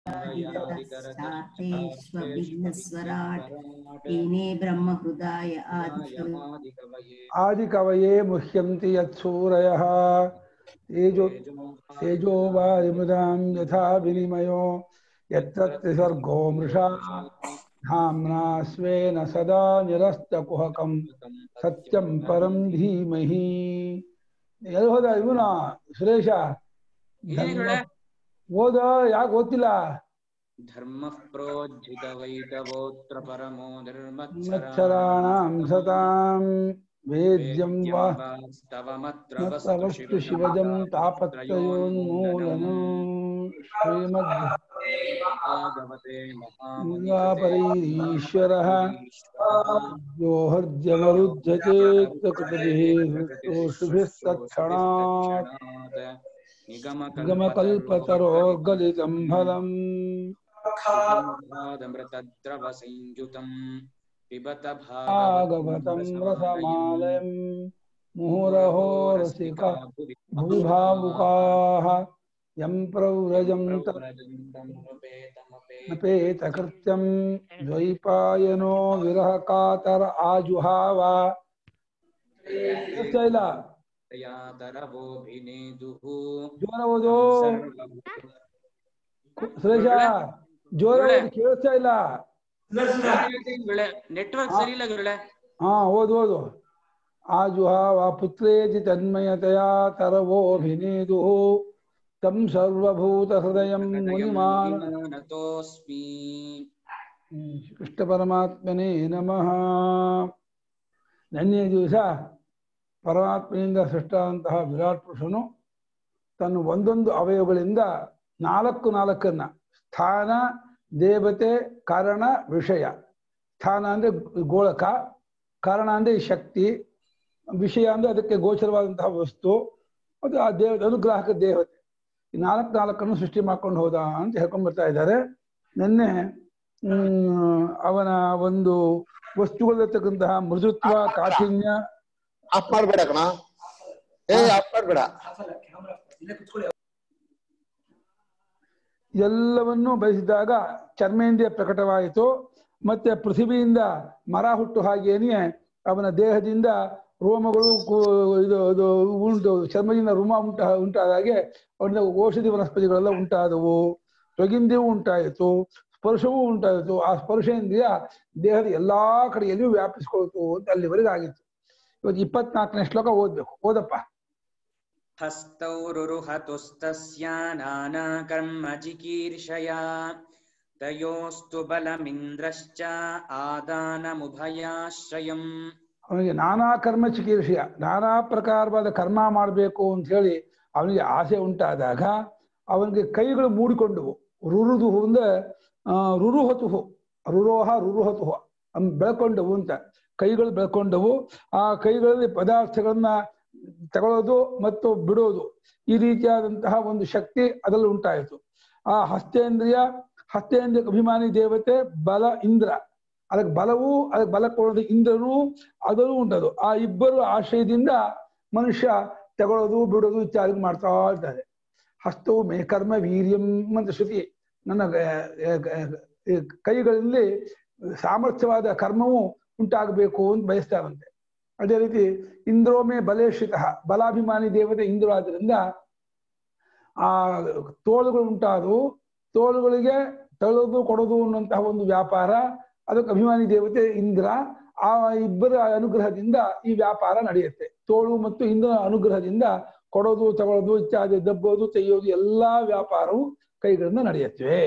स्वराट् तेने ब्रह्महृदाय आदिकवि आदिकवये मुह्यन्ति यत्सूरयः तेजो तेजो वारिमृदां यथा विनिमयो यत्र त्रिसर्गो मृषा धाम्ना स्वेन सदा निरस्तकुहकं सत्यं परं धीमहि ಎಲ್ಲಿ ಹೋದ ಇವನ ಸುರೇಶ ಏನಿಗಳೇ? ಓದ ಯಾಕೆ ಓದ್ತಿಲ್ಲ ಧರ್ಮಃ ಪ್ರೋಜ್ಜಿತವೈತವೋತ್ರ ಪರಮೋ ನಿರ್ಮತ್ಸರಾಣಾಂ ಮತ್ಸರಾಣಾಂ ಸತಾಂ ವೇದ್ಯಂ ವಾ ಸ್ತವಮತ್ರ ಮತ್ತ ವಸ್ತು ಶಿವಜಂ ತಾಪತ್ರಯೋನ್ಮೂಲನಂ ಶ್ರೀಮದ್ ಭಾಗವತೆ ಗಂಗಾಪರೀಶ್ವರಃ यो हर्जमरुध्यचेत्तकृतिभिः हृष्टोषुभिस्तत्क्षणात् गमकल्पतरोर्गलितं फलम् मृतद्रवसंयुतम् पिबत भागवतं रसमालयम् मुहुरहो रसिका भूभावुकाः यं प्रव्रजं तपेतकृत्यं द्वैपायनो विरहकातर आजुहाव ಇಲ್ಲ ತರವೋಭಿನೇದುಃ ಜೋರ ಓದು ಸುರೇಶ ಜೋರ ಓದು ಕೇಳಿಸ್ತಾ ಇಲ್ಲ ನೆಟ್ವರ್ಕ್ ಸರಿ ಇಲ್ಲ ಗುರುಳೆ ಹಾ ಓದು ಓದು ಆಜುಹಾವ ಪುತ್ರೇತಿ ತನ್ಮಯತೆಯ ತರವೋಭಿನೇದು ತಂ ಸರ್ವಭೂತ ಹೃದಯಂ ಮುನಿಮಾನ ನತೋಸ್ಮಿ ಕೃಷ್ಣ ಪರಮಾತ್ಮನೇ ನಮಃ ನೆನ್ನೆಯ ದಿವಸ ಪರಮಾತ್ಮನಿಂದ ಸೃಷ್ಟಾದಂತಹ ವಿರಾಟ್ ಪುರುಷನು ತನ್ನ ಒಂದೊಂದು ಅವಯವಗಳಿಂದ ನಾಲ್ಕು ನಾಲ್ಕನ್ನ ಸ್ಥಾನ ದೇವತೆ ಕಾರಣ ವಿಷಯ ಸ್ಥಾನ ಅಂದ್ರೆ ಗೋಳಕ ಕಾರಣ ಅಂದ್ರೆ ಶಕ್ತಿ ವಿಷಯ ಅಂದ್ರೆ ಅದಕ್ಕೆ ಗೋಚರವಾದಂತಹ ವಸ್ತು ಮತ್ತು ಆ ದೇವ ಅನುಗ್ರಾಹಕ ದೇವತೆ ಈ ನಾಲ್ಕು ನಾಲ್ಕನ್ನು ಸೃಷ್ಟಿ ಮಾಡ್ಕೊಂಡು ಹೋದ ಅಂತ ಹೇಳ್ಕೊಂಡ್ ಬರ್ತಾ ಇದ್ದಾರೆ ನಿನ್ನೆ ಹ್ಮ್ ಅವನ ಒಂದು ವಸ್ತುಗಳಿರ್ತಕ್ಕಂತಹ ಮೃದುತ್ವ ಕಾಠಿಣ್ಯ ಆಫ್ ಮಾಡ್ಬೇಡ ಕಣ ಏ ಆಫ್ ಮಾಡ್ಬೇಡ ಎಲ್ಲವನ್ನೂ ಬಯಸಿದಾಗ ಚರ್ಮೇಂದ್ರಿಯ ಪ್ರಕಟವಾಯಿತು ಮತ್ತೆ ಪೃಥ್ವಿಯಿಂದ ಮರ ಹುಟ್ಟು ಹಾಗೇನೆಯೇ ಅವನ ದೇಹದಿಂದ ರೋಮಗಳು ಕು- ಇದು ಇದು ಉಂಟು ಚರ್ಮದಿಂದ ರೋಮ ಉಂಟ ಉಂಟಾದ ಹಾಗೆ ಅವನಿಂದ ಔಷಧಿ ವನಸ್ಪತಿಗಳೆಲ್ಲ ಉಂಟಾದವು ಸ್ವಗಿಂದ್ರಿಯೂ ಉಂಟಾಯಿತು ಸ್ಪರ್ಶವೂ ಉಂಟಾಯಿತು ಆ ಸ್ಪರ್ಶೇಂದ್ರಿಯ ದೇಹದ ಎಲ್ಲಾ ಕಡೆಯಲ್ಲಿಯೂ ವ್ಯಾಪಿಸ್ಕೊಳ್ತು ಅಂತ ಅಲ್ಲಿವರೆಗೆ ಆಗಿತ್ತು ಇವತ್ತು ಇಪ್ಪತ್ನಾಲ್ಕನೇ ಶ್ಲೋಕ ಓದ್ಬೇಕು ಓದಪ್ಪ ಹಸ್ತೌ ರುರುಹತುಸ್ತಸ್ಯ ನಾನಾಕರ್ಮ ಚಿಕೀರ್ಷಯಾ ತಯೋಸ್ತು ಬಲಮಿಂದ್ರಶ್ಚ ಆದಾನಮುಭಯಾಶ್ರಯಂ ಅವನಿಗೆ ನಾನಾ ಕರ್ಮ ಚಿಕಿತ್ಸೆಯ ನಾನಾ ಪ್ರಕಾರವಾದ ಕರ್ಮ ಮಾಡಬೇಕು ಅಂತ ಹೇಳಿ ಅವನಿಗೆ ಆಸೆ ಉಂಟಾದಾಗ ಅವನಿಗೆ ಕೈಗಳು ಮೂಡಿಕೊಂಡವು ರುರುದು ಅಂದ್ರೆ ಆ, ರುರುಹತುಹು ರುರೋಹ ರುರುಹತುಹು ಅನ್ ಬೆಳ್ಕೊಂಡವು ಅಂತ ಕೈಗಳು ಬೆಳ್ಕೊಂಡವು ಆ ಕೈಗಳಲ್ಲಿ ಪದಾರ್ಥಗಳನ್ನ ತಗೊಳ್ಳೋದು ಮತ್ತು ಬಿಡೋದು ಈ ರೀತಿಯಾದಂತಹ ಒಂದು ಶಕ್ತಿ ಅದರಲ್ಲಿ ಉಂಟಾಯಿತು ಆ ಹಸ್ತೇಂದ್ರಿಯ ಹಸ್ತೇಂದ್ರಿಯ ಅಭಿಮಾನಿ ದೇವತೆ ಬಲ ಇಂದ್ರ ಅದಕ್ಕೆ ಬಲವು ಅದಕ್ಕೆ ಬಲ ಕೊಡೋದು ಇಂದ್ರನು ಅದನ್ನು ಉಂಟದು ಆ ಇಬ್ಬರು ಆಶ್ರಯದಿಂದ ಮನುಷ್ಯ ತಗೊಳ್ಳೋದು ಬಿಡೋದು ಇತ್ಯಾದಿ ಮಾಡ್ತಾ ಇದ್ದಾರೆ ಹಸ್ತವು ಮೇ ಕರ್ಮ ವೀರ್ಯಂ ಅಂತ ಶ್ರುತಿ ನನ್ನ ಗ- ಗ- ಈ ಕೈಗಳಲ್ಲಿ ಸಾಮರ್ಥ್ಯವಾದ ಕರ್ಮವು ಉಂಟಾಗಬೇಕು ಅಂತ ಬಯಸ್ತಾರಂತೆ ಅದೇ ರೀತಿ ಇಂದ್ರೋಮೆ ಬಲೇಶ್ರಿತ ಬಲಾಭಿಮಾನಿ ದೇವತೆ ಇಂದ್ರ ಆದ್ರಿಂದ ಆ ತೋಳುಗಳು ಉಂಟಾದವು ತೋಳುಗಳಿಗೆ ತಳ್ಳೋದು ಕೊಡೋದು ಅನ್ನುವಂತಹ ಒಂದು ವ್ಯಾಪಾರ ಅದಕ್ಕೆ ಅಭಿಮಾನಿ ದೇವತೆ ಇಂದ್ರ ಆ ಇಬ್ಬರ ಅನುಗ್ರಹದಿಂದ ಈ ವ್ಯಾಪಾರ ನಡೆಯುತ್ತೆ ತೋಳು ಮತ್ತು ಇಂದ್ರನ ಅನುಗ್ರಹದಿಂದ ಕೊಡೋದು ತಗೊಳ್ಳೋದು ಇತ್ಯಾದಿ ದಬ್ಬೋದು ತೆಗೆಯೋದು ಎಲ್ಲಾ ವ್ಯಾಪಾರವು ಕೈಗಳಿಂದ ನಡೆಯುತ್ತವೆ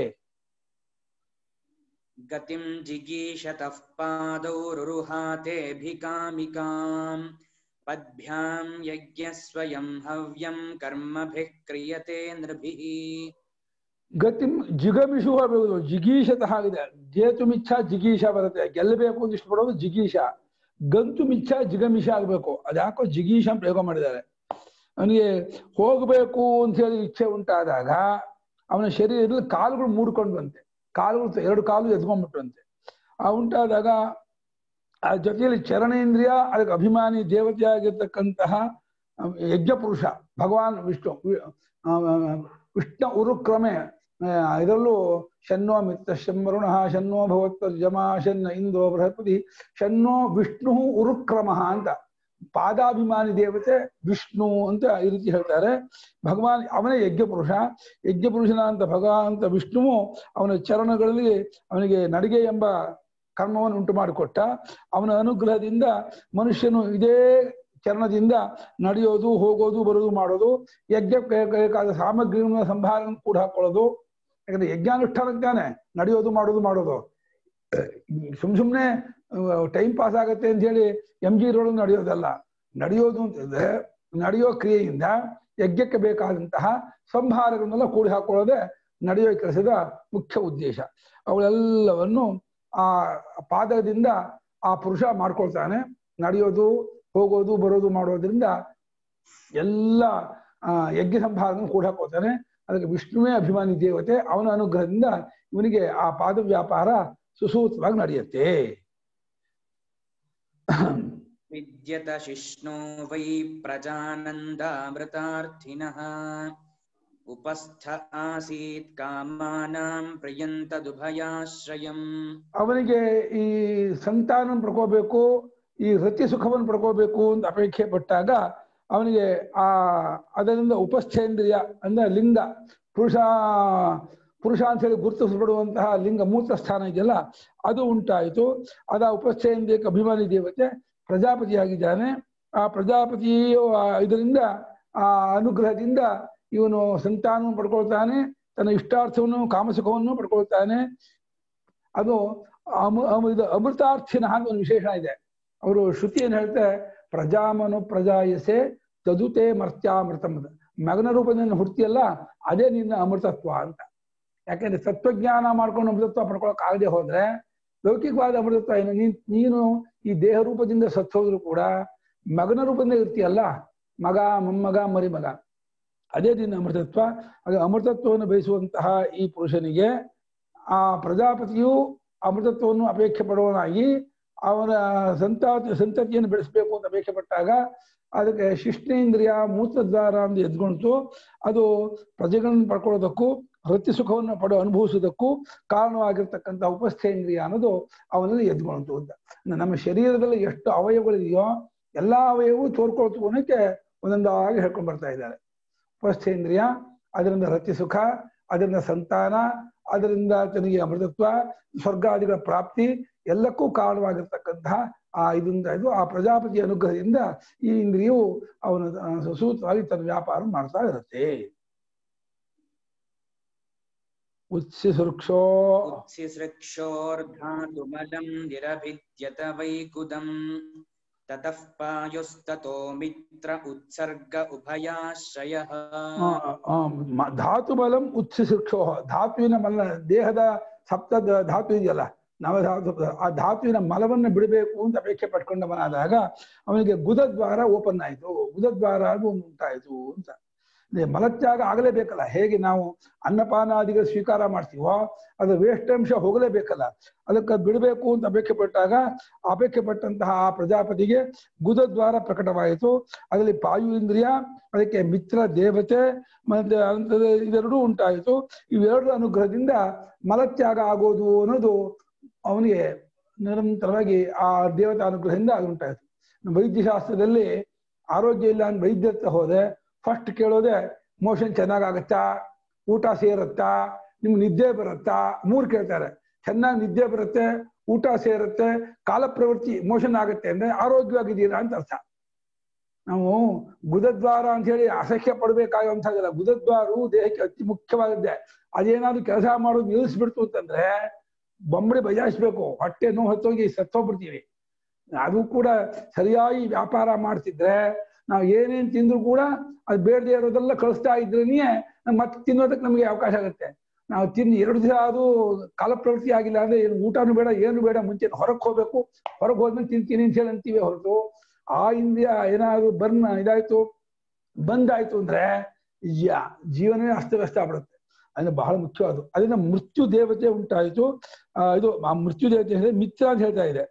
ಗತಿಂ ಜಿಗೀಷತಃ ಪಾದೌ ರುರುಹಾತೆಭಿಕಾಮಿಕಾಂ ಪದ್ಭ್ಯಾಂ ಯಜ್ಞ ಸ್ವಯಂ ಹವ್ಯಂ ಕರ್ಮಭಿಃ ಕ್ರಿಯತೆ ನೃಭಿಃ ಗತಿ ಜಿಗಮಿಷು ಆಗಬಹುದು ಜಿಗೀಷತಃ ಆಗಿದೆ ಜೇತು ಮಿಚ್ಛ ಜಿಗೀಷ ಬರುತ್ತೆ ಗೆಲ್ಲಬೇಕು ಅಂತ ಇಷ್ಟಪಡೋದು ಜಿಗೀಷ ಗಂತು ಮಿಚ್ಛ ಜಿಗಮಿಷ ಆಗ್ಬೇಕು ಅದ್ಯಾಕೋ ಜಿಗೀಷ ಅಂತ ಪ್ರಯೋಗ ಮಾಡಿದ್ದಾರೆ ಅವನಿಗೆ ಹೋಗಬೇಕು ಅಂತ ಹೇಳಿ ಇಚ್ಛೆ ಉಂಟಾದಾಗ ಅವನ ಶರೀರದಲ್ಲಿ ಕಾಲುಗಳು ಮೂಡ್ಕೊಂಡ್ವಂತೆ ಕಾಲುಗಳು ಎರಡು ಕಾಲು ಎದ್ಕೊಂಡ್ಬಿಟ್ರಂತೆ ಆ ಉಂಟಾದಾಗ ಆ ಜೊತೆಯಲ್ಲಿ ಚರಣೇಂದ್ರಿಯ ಅದಕ್ಕೆ ಅಭಿಮಾನಿ ದೇವತೆಯಾಗಿರ್ತಕ್ಕಂತಹ ಯಜ್ಞ ಪುರುಷ ಭಗವಾನ್ ವಿಷ್ಣು ವಿ- ಆ, ವಿಷ್ಣು ಉರುಕ್ರಮೆ ಆ, ಇದರಲ್ಲೂ ಶನ್ನೋ ಮಿತ್ರ ಶಂವರುಣ ಶನ್ನೋ ಭವತ್ವರ್ಜಮ ಶನ್ನ ಇಂದೋ ಬೃಹಸ್ಪತಿ ಶನ್ನೋ ವಿಷ್ಣು ಉರುಕ್ರಮ ಅಂತ ಪಾದಾಭಿಮಾನಿ ದೇವತೆ ವಿಷ್ಣು ಅಂತ ಈ ರೀತಿ ಹೇಳ್ತಾರೆ ಭಗವಾನ್ ಅವನೇ ಯಜ್ಞ ಪುರುಷ ಯಜ್ಞ ಪುರುಷನ ಅಂತ ಭಗವಂತ ವಿಷ್ಣುವು ಅವನ ಚರಣಗಳಲ್ಲಿ ಅವನಿಗೆ ನಡಿಗೆ ಎಂಬ ಕರ್ಮವನ್ನು ಉಂಟು ಮಾಡಿಕೊಟ್ಟ ಅವನ ಅನುಗ್ರಹದಿಂದ ಮನುಷ್ಯನು ಇದೇ ಚರಣದಿಂದ ನಡೆಯೋದು ಹೋಗೋದು ಬರೋದು ಮಾಡೋದು ಯಜ್ಞಕ್ಕೆ ಬೇಕಾದ ಸಾಮಗ್ರಿಗಳನ್ನ ಸಂಭಾರ ಕೂಡ ಹಾಕೊಳ್ಳೋದು ಯಾಕಂದ್ರೆ ಯಜ್ಞಾನುಷ್ಠಾನಕ್ಕೆ ತಾನೆ ನಡೆಯೋದು ಮಾಡೋದು ಮಾಡೋದು ಸುಮ್ ಸುಮ್ನೆ ಟೈಮ್ ಪಾಸ್ ಆಗತ್ತೆ ಅಂತ ಹೇಳಿ ಎಂ ಜಿ ರೋಡ್ ನಡೆಯೋದಲ್ಲ ನಡೆಯೋದು ಅಂತಂದ್ರೆ ನಡೆಯೋ ಕ್ರಿಯೆಯಿಂದ ಯಜ್ಞಕ್ಕೆ ಬೇಕಾದಂತಹ ಸಂಭಾರಗಳನ್ನೆಲ್ಲ ಕೂಡಿ ಹಾಕೊಳ್ಳೋದೇ ನಡೆಯೋ ಕೆಲಸದ ಮುಖ್ಯ ಉದ್ದೇಶ ಅವುಗಳೆಲ್ಲವನ್ನು ಆ ಪಾದದಿಂದ ಆ ಪುರುಷ ಮಾಡ್ಕೊಳ್ತಾನೆ ನಡೆಯೋದು ಹೋಗೋದು ಬರೋದು ಮಾಡೋದ್ರಿಂದ ಎಲ್ಲ ಆ ಯಜ್ಞ ಸಂಭಾರವನ್ನು ಕೂಡ ಹಾಕೋತಾನೆ ಅದಕ್ಕೆ ವಿಷ್ಣುವೇ ಅಭಿಮಾನಿ ದೇವತೆ ಅವನ ಅನುಗ್ರಹದಿಂದ ಇವನಿಗೆ ಆ ಪಾದ ವ್ಯಾಪಾರ ಸುಸೂತ್ರವಾಗಿ ನಡೆಯುತ್ತೆ विद्यत शिष्णो वै प्रजानन्दामृतार्थिनः उपस्थ आसीत् कामानां प्रियन्तदुभयाश्रयम् ಅವನಿಗೆ ಈ ಸಂತಾನ ಪಡ್ಕೋಬೇಕು ಈ ರತಿ ಸುಖವನ್ನು ಪಡ್ಕೋಬೇಕು ಅಂತ ಅಪೇಕ್ಷೆ ಪಟ್ಟಾಗ ಅವನಿಗೆ ಆ ಅದರಿಂದ ಉಪಸ್ಥೇಂದ್ರಿಯ ಅಂದ್ರೆ ಲಿಂಗ ಪುರುಷ ಪುರುಷ ಅಂತ ಹೇಳಿ ಗುರುತಿಸಲ್ಪಡುವಂತಹ ಲಿಂಗ ಮೂತ್ರ ಸ್ಥಾನ ಇದೆಯಲ್ಲ ಅದು ಉಂಟಾಯಿತು ಅದ ಉಪಸ್ಥೇಂದ್ರಿಯಕ್ಕೆ ಅಭಿಮಾನಿ ದೇವತೆ ಪ್ರಜಾಪತಿಯಾಗಿದ್ದಾನೆ ಆ ಪ್ರಜಾಪತಿಯ ಇದರಿಂದ ಆ ಅನುಗ್ರಹದಿಂದ ಇವನು ಸಂತಾನವನ್ನು ಪಡ್ಕೊಳ್ತಾನೆ ತನ್ನ ಇಷ್ಟಾರ್ಥವನ್ನು ಕಾಮಸುಖವನ್ನು ಪಡ್ಕೊಳ್ತಾನೆ ಅದು ಅಮೃ ಅಮೃ- ಇದು ಅಮೃತಾರ್ಥಿನ ಅಂತ ಒಂದು ವಿಶೇಷ ಇದೆ ಅವರು ಶ್ರುತಿ ಏನ್ ಹೇಳ್ತಾರೆ ಪ್ರಜಾಮನು ಪ್ರಜಾಯಸೆ ತದುತೆ ಮರ್ತ್ಯಾಮೃತಂ ಅಂತ. ಮಗನ ರೂಪದಿಂದ ಹುಡ್ತಿಯಲ್ಲ ಅದೇ ನಿನ್ನ ಅಮೃತತ್ವ ಅಂತ ಯಾಕೆಂದ್ರೆ ತತ್ವಜ್ಞಾನ ಮಾಡ್ಕೊಂಡು ಅಮೃತತ್ವ ಪಡ್ಕೊಳಕ್ ಆಗದೆ ಹೋದ್ರೆ ಲೌಕಿಕವಾದ ಅಮೃತತ್ವ ಏನು ನೀನ್ ನೀನು ಈ ದೇಹ ರೂಪದಿಂದ ಸತ್ತೋದ್ರು ಕೂಡ ಮಗನ ರೂಪದಿಂದ ಇರ್ತೀಯಲ್ಲ ಮಗ ಮೊಮ್ಮಗ ಮರಿಮಗ ಅದೇ ನಿನ್ನ ಅಮೃತತ್ವ ಅದು ಅಮೃತತ್ವವನ್ನು ಬಯಸುವಂತಹ ಈ ಪುರುಷನಿಗೆ ಆ ಪ್ರಜಾಪತಿಯು ಅಮೃತತ್ವವನ್ನು ಅಪೇಕ್ಷೆ ಪಡುವನಾಗಿ ಅವನ ಸಂತಾತಿ ಸಂತತಿಯನ್ನು ಬೆಳೆಸಬೇಕು ಅಂತ ಅಪೇಕ್ಷೆ ಪಟ್ಟಾಗ ಅದಕ್ಕೆ ಶಿಷ್ಣೇಂದ್ರಿಯ ಮೂತ್ರದ್ವಾರ ಅಂತ ಎದ್ಕೊಂತು ಅದು ಪ್ರಜೆಗಳನ್ನು ಪಡ್ಕೊಳ್ಳೋದಕ್ಕೂ ವೃತ್ತಿ ಸುಖವನ್ನು ಪಡೆದು ಅನುಭವಿಸೋದಕ್ಕೂ ಕಾರಣವಾಗಿರ್ತಕ್ಕಂಥ ಉಪಸ್ಥೇಂದ್ರಿಯ ಅನ್ನೋದು ಅವನಲ್ಲಿ ಎದ್ಕೊಂತು ಅಂತ ನಮ್ಮ ಶರೀರದಲ್ಲಿ ಎಷ್ಟು ಅವಯವಗಳಿದೆಯೋ ಎಲ್ಲಾ ಅವಯವೂ ತೋರ್ಕೊಳ್ತು ಅನ್ನೋಕ್ಕೆ ಒಂದೊಂದಾಗಿ ಹೇಳ್ಕೊಂಡು ಬರ್ತಾ ಇದ್ದಾರೆ ಉಪಸ್ಥೇಂದ್ರಿಯ ಅದರಿಂದ ರತಿ ಸುಖ ಅದರಿಂದ ಸಂತಾನ ಅದರಿಂದ ತನಗೆ ಅಮೃತತ್ವ ಸ್ವರ್ಗಾದಿಗಳ ಪ್ರಾಪ್ತಿ ಎಲ್ಲಕ್ಕೂ ಕಾರಣವಾಗಿರ್ತಕ್ಕಂತಹ ಆ ಇದರಿಂದ ಇದು ಆ ಪ್ರಜಾಪತಿ ಅನುಗ್ರಹದಿಂದ ಈ ಇಂದ್ರಿಯವು ಅವನ ಆ, ಸುಸೂತ್ರವಾಗಿ ತನ್ನ ವ್ಯಾಪಾರ ಮಾಡ್ತಾ ಇರುತ್ತೆ ಉತ್ಸಿಸೃಕ್ಷೋ उत्सिसृक्षोर्धातुमलं निरभिद्यत वैकुदम् ततः पायुस्ततो मित्र उत्सर्ग उभयाश्रयः ಆ, ಆ, ಮ- ಧಾತು ಬಲಂ ಉತ್ಸಿಸೃಕ್ಷೋ ಧಾತುವಿನ ಮಲ ದೇಹದ ಸಪ್ತ ಧ- ಧಾತು ಇದೆಯಲ್ಲ ನವಧಾತು ಆ ಧಾತುವಿನ ಮಲವನ್ನು ಬಿಡಬೇಕು ಅಂತ ಅಪೇಕ್ಷೆ ಪಟ್ಕೊಂಡವನಾದಾಗ ಅವನಿಗೆ ಗುದದ್ವಾರ ಓಪನ್ ಆಯ್ತು ಗುದದ್ವಾರ ಅದು ಒಂದು ಉಂಟಾಯ್ತು ಅಂತ ಅದೇ ಮಲತ್ಯಾಗ ಆಗಲೇಬೇಕಲ್ಲ ಹೇಗೆ ನಾವು ಅನ್ನಪಾನಾದಿಗಳು ಸ್ವೀಕಾರ ಮಾಡ್ತೀವೋ ಅದು ವೇಷ್ಟಾಂಶ ಹೋಗಲೇಬೇಕಲ್ಲ ಅದಕ್ಕೆ ಅದ್ ಬಿಡಬೇಕು ಅಂತ ಅಪೇಕ್ಷೆ ಪಟ್ಟಾಗ ಅಪೇಕ್ಷೆ ಪಟ್ಟಂತಹ ಆ ಪ್ರಜಾಪತಿಗೆ ಗುದದ್ವಾರ ಪ್ರಕಟವಾಯಿತು ಅದರಲ್ಲಿ ಪಾಯು ಇಂದ್ರಿಯ ಅದಕ್ಕೆ ಮಿತ್ರ ದೇವತೆ ಮತ್ತೆ ಅಂಥದ್ದು ಇದೆರಡೂ ಉಂಟಾಯಿತು ಇವೆರಡರ ಅನುಗ್ರಹದಿಂದ ಮಲತ್ಯಾಗ ಆಗೋದು ಅನ್ನೋದು ಅವನಿಗೆ ನಿರಂತರವಾಗಿ ಆ ದೇವತಾ ಅನುಗ್ರಹದಿಂದ ಅದು ಉಂಟಾಯಿತು ನಮ್ಮ ವೈದ್ಯಶಾಸ್ತ್ರದಲ್ಲಿ ಆರೋಗ್ಯ ಇಲ್ಲ ಅಂತ ವೈದ್ಯ ಹತ್ರ ಹೋದೆ ಫಸ್ಟ್ ಕೇಳೋದೆ ಮೋಷನ್ ಚೆನ್ನಾಗಾಗತ್ತಾ ಊಟ ಸೇರುತ್ತಾ ನಿಮ್ಗೆ ನಿದ್ದೆ ಬರುತ್ತಾ ಮೂರು ಕೇಳ್ತಾರೆ ಚೆನ್ನಾಗಿ ನಿದ್ದೆ ಬರುತ್ತೆ ಊಟ ಸೇರುತ್ತೆ ಕಾಲ ಪ್ರವೃತ್ತಿ ಮೋಷನ್ ಆಗುತ್ತೆ ಅಂದ್ರೆ ಆರೋಗ್ಯವಾಗಿದ್ದೀರಾ ಅಂತ ಅರ್ಥ ನಾವು ಗುದದ್ವಾರ ಅಂತ ಹೇಳಿ ಅಸಹ್ಯ ಪಡಬೇಕಾಗುವಂಥದ್ದಲ್ಲ ಗುದದ್ವಾರವು ದೇಹಕ್ಕೆ ಅತಿ ಮುಖ್ಯವಾದದ್ದೇ ಅದೇನಾದ್ರು ಕೆಲಸ ಮಾಡೋದು ನಿಲ್ಲಿಸ್ಬಿಡ್ತು ಅಂತಂದ್ರೆ ಬೊಂಬಡಿ ಬಜಾಯಿಸ್ಬೇಕು ಹೊಟ್ಟೆ ನೋವು ಹತ್ತೋಗಿ ಸತ್ತೋಗ್ಬಿಡ್ತೀವಿ ಅದು ಕೂಡ ಸರಿಯಾಗಿ ವ್ಯಾಪಾರ ಮಾಡ್ತಿದ್ರೆ ನಾವು ಏನೇನ್ ತಿಂದ್ರು ಕೂಡ ಅದು ಬೇಡದೇ ಇರೋದೆಲ್ಲ ಕಳಿಸ್ತಾ ಇದ್ರೇನೆ ಮತ್ತೆ ತಿನ್ನೋದಕ್ಕೆ ನಮಗೆ ಅವಕಾಶ ಆಗುತ್ತೆ ನಾವು ತಿಂದು ಎರಡು ದಿವಸ ಅದು ಕಾಲ ಪ್ರವೃತ್ತಿ ಆಗಿಲ್ಲ ಅಂದ್ರೆ ಏನು ಊಟನೂ ಬೇಡ ಏನು ಬೇಡ ಮುಂಚೆ ಹೊರಗೆ ಹೋಗ್ಬೇಕು ಹೊರಗೆ ಹೋದ್ಮೇಲೆ ತಿಂತೀನಿ ಅಂತ ಹೇಳಿ ಅಂತೀವಿ ಹೊರತು ಆ ಇಂದ್ರಿಯ ಏನಾದ್ರು ಬರ್ನ್ ಇದಾಯ್ತು ಬಂದಾಯ್ತು ಅಂದ್ರೆ ಯಾ ಜೀವನವೇ ಅಸ್ತವ್ಯಸ್ತ ಆಗ್ಬಿಡುತ್ತೆ ಅಂದ್ರೆ ಬಹಳ ಮುಖ್ಯವಾದ ಅದರಿಂದ ಮೃತ್ಯು ದೇವತೆ ಉಂಟಾಯಿತು ಆ ಇದು ಆ ಮೃತ್ಯು ದೇವತೆ ಹೇಳಿದ್ರೆ ಮಿತ್ರ ಅಂತ ಹೇಳ್ತಾ ಇದೆ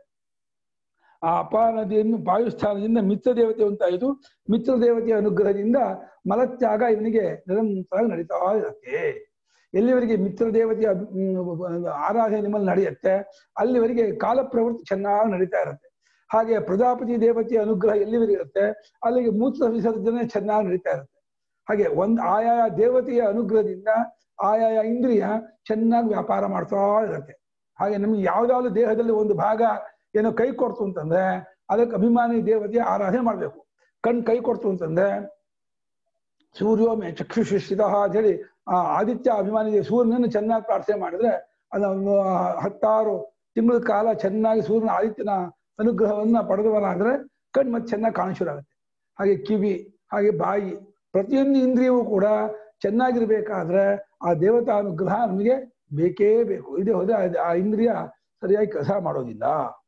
ಆ ಅಪಾರ ನದಿಯನ್ನು ವಾಯುಸ್ಥಾನದಿಂದ ಮಿತ್ರ ದೇವತೆ ಉಂಟಾಯಿತು ಮಿತ್ರ ದೇವತೆಯ ಅನುಗ್ರಹದಿಂದ ಮಲತ್ಯಾಗ ಇವನಿಗೆ ನಿರಂತರವಾಗಿ ನಡೀತಾ ಇರುತ್ತೆ ಎಲ್ಲಿವರೆಗೆ ಮಿತ್ರ ದೇವತೆಯ ಹ್ಮ್, ಆರಾಧನೆ ನಿಮ್ಮಲ್ಲಿ ನಡೆಯುತ್ತೆ ಅಲ್ಲಿವರೆಗೆ ಕಾಲ ಪ್ರವೃತ್ತಿ ಚೆನ್ನಾಗಿ ನಡೀತಾ ಇರುತ್ತೆ ಹಾಗೆ ಪ್ರಜಾಪತಿ ದೇವತೆಯ ಅನುಗ್ರಹ ಎಲ್ಲಿವರೆಗೆ ಇರುತ್ತೆ ಅಲ್ಲಿಗೆ ಮೂತ್ರ ವಿಸರ್ಜನೆ ಚೆನ್ನಾಗಿ ನಡೀತಾ ಇರುತ್ತೆ ಹಾಗೆ ಒಂದ್ ಆಯಾಯ ದೇವತೆಯ ಅನುಗ್ರಹದಿಂದ ಆಯಾಯ ಇಂದ್ರಿಯ ಚೆನ್ನಾಗಿ ವ್ಯಾಪಾರ ಮಾಡ್ತಾ ಇರುತ್ತೆ ಹಾಗೆ ನಮ್ಗೆ ಯಾವ್ದಾವ್ದು ದೇಹದಲ್ಲಿ ಒಂದು ಭಾಗ ಏನೋ ಕೈ ಕೊಡ್ತು ಅಂತಂದ್ರೆ ಅದಕ್ಕೆ ಅಭಿಮಾನಿ ದೇವತೆಯ ಆರಾಧನೆ ಮಾಡ್ಬೇಕು ಕಣ್ ಕೈ ಕೊಡ್ತು ಅಂತಂದ್ರೆ ಸೂರ್ಯೋಮೆ ಚಕ್ಷುಷಿತ ಅಂತ ಹೇಳಿ ಆ ಆದಿತ್ಯ ಅಭಿಮಾನಿ ದೇವ- ಸೂರ್ಯನನ್ನು ಚೆನ್ನಾಗಿ ಪ್ರಾರ್ಥನೆ ಮಾಡಿದ್ರೆ ಅದನ್ನು ಹತ್ತಾರು ತಿಂಗಳ ಕಾಲ ಚೆನ್ನಾಗಿ ಸೂರ್ಯನ ಆದಿತ್ಯನ ಅನುಗ್ರಹವನ್ನ ಪಡೆದವನಾದ್ರೆ ಕಣ್ ಮತ್ತೆ ಚೆನ್ನಾಗಿ ಕಾಣಿಸೋದಾಗುತ್ತೆ ಹಾಗೆ ಕಿವಿ ಹಾಗೆ ಬಾಯಿ ಪ್ರತಿಯೊಂದು ಇಂದ್ರಿಯವೂ ಕೂಡ ಚೆನ್ನಾಗಿರ್ಬೇಕಾದ್ರೆ ಆ ದೇವತಾ ಅನುಗ್ರಹ ನಮಗೆ ಬೇಕೇ ಬೇಕು ಇದೆ ಹೋದ್ರೆ ಅದು- ಆ ಇಂದ್ರಿಯ ಸರಿಯಾಗಿ ಕೆಲಸ ಮಾಡೋದಿಲ್ಲ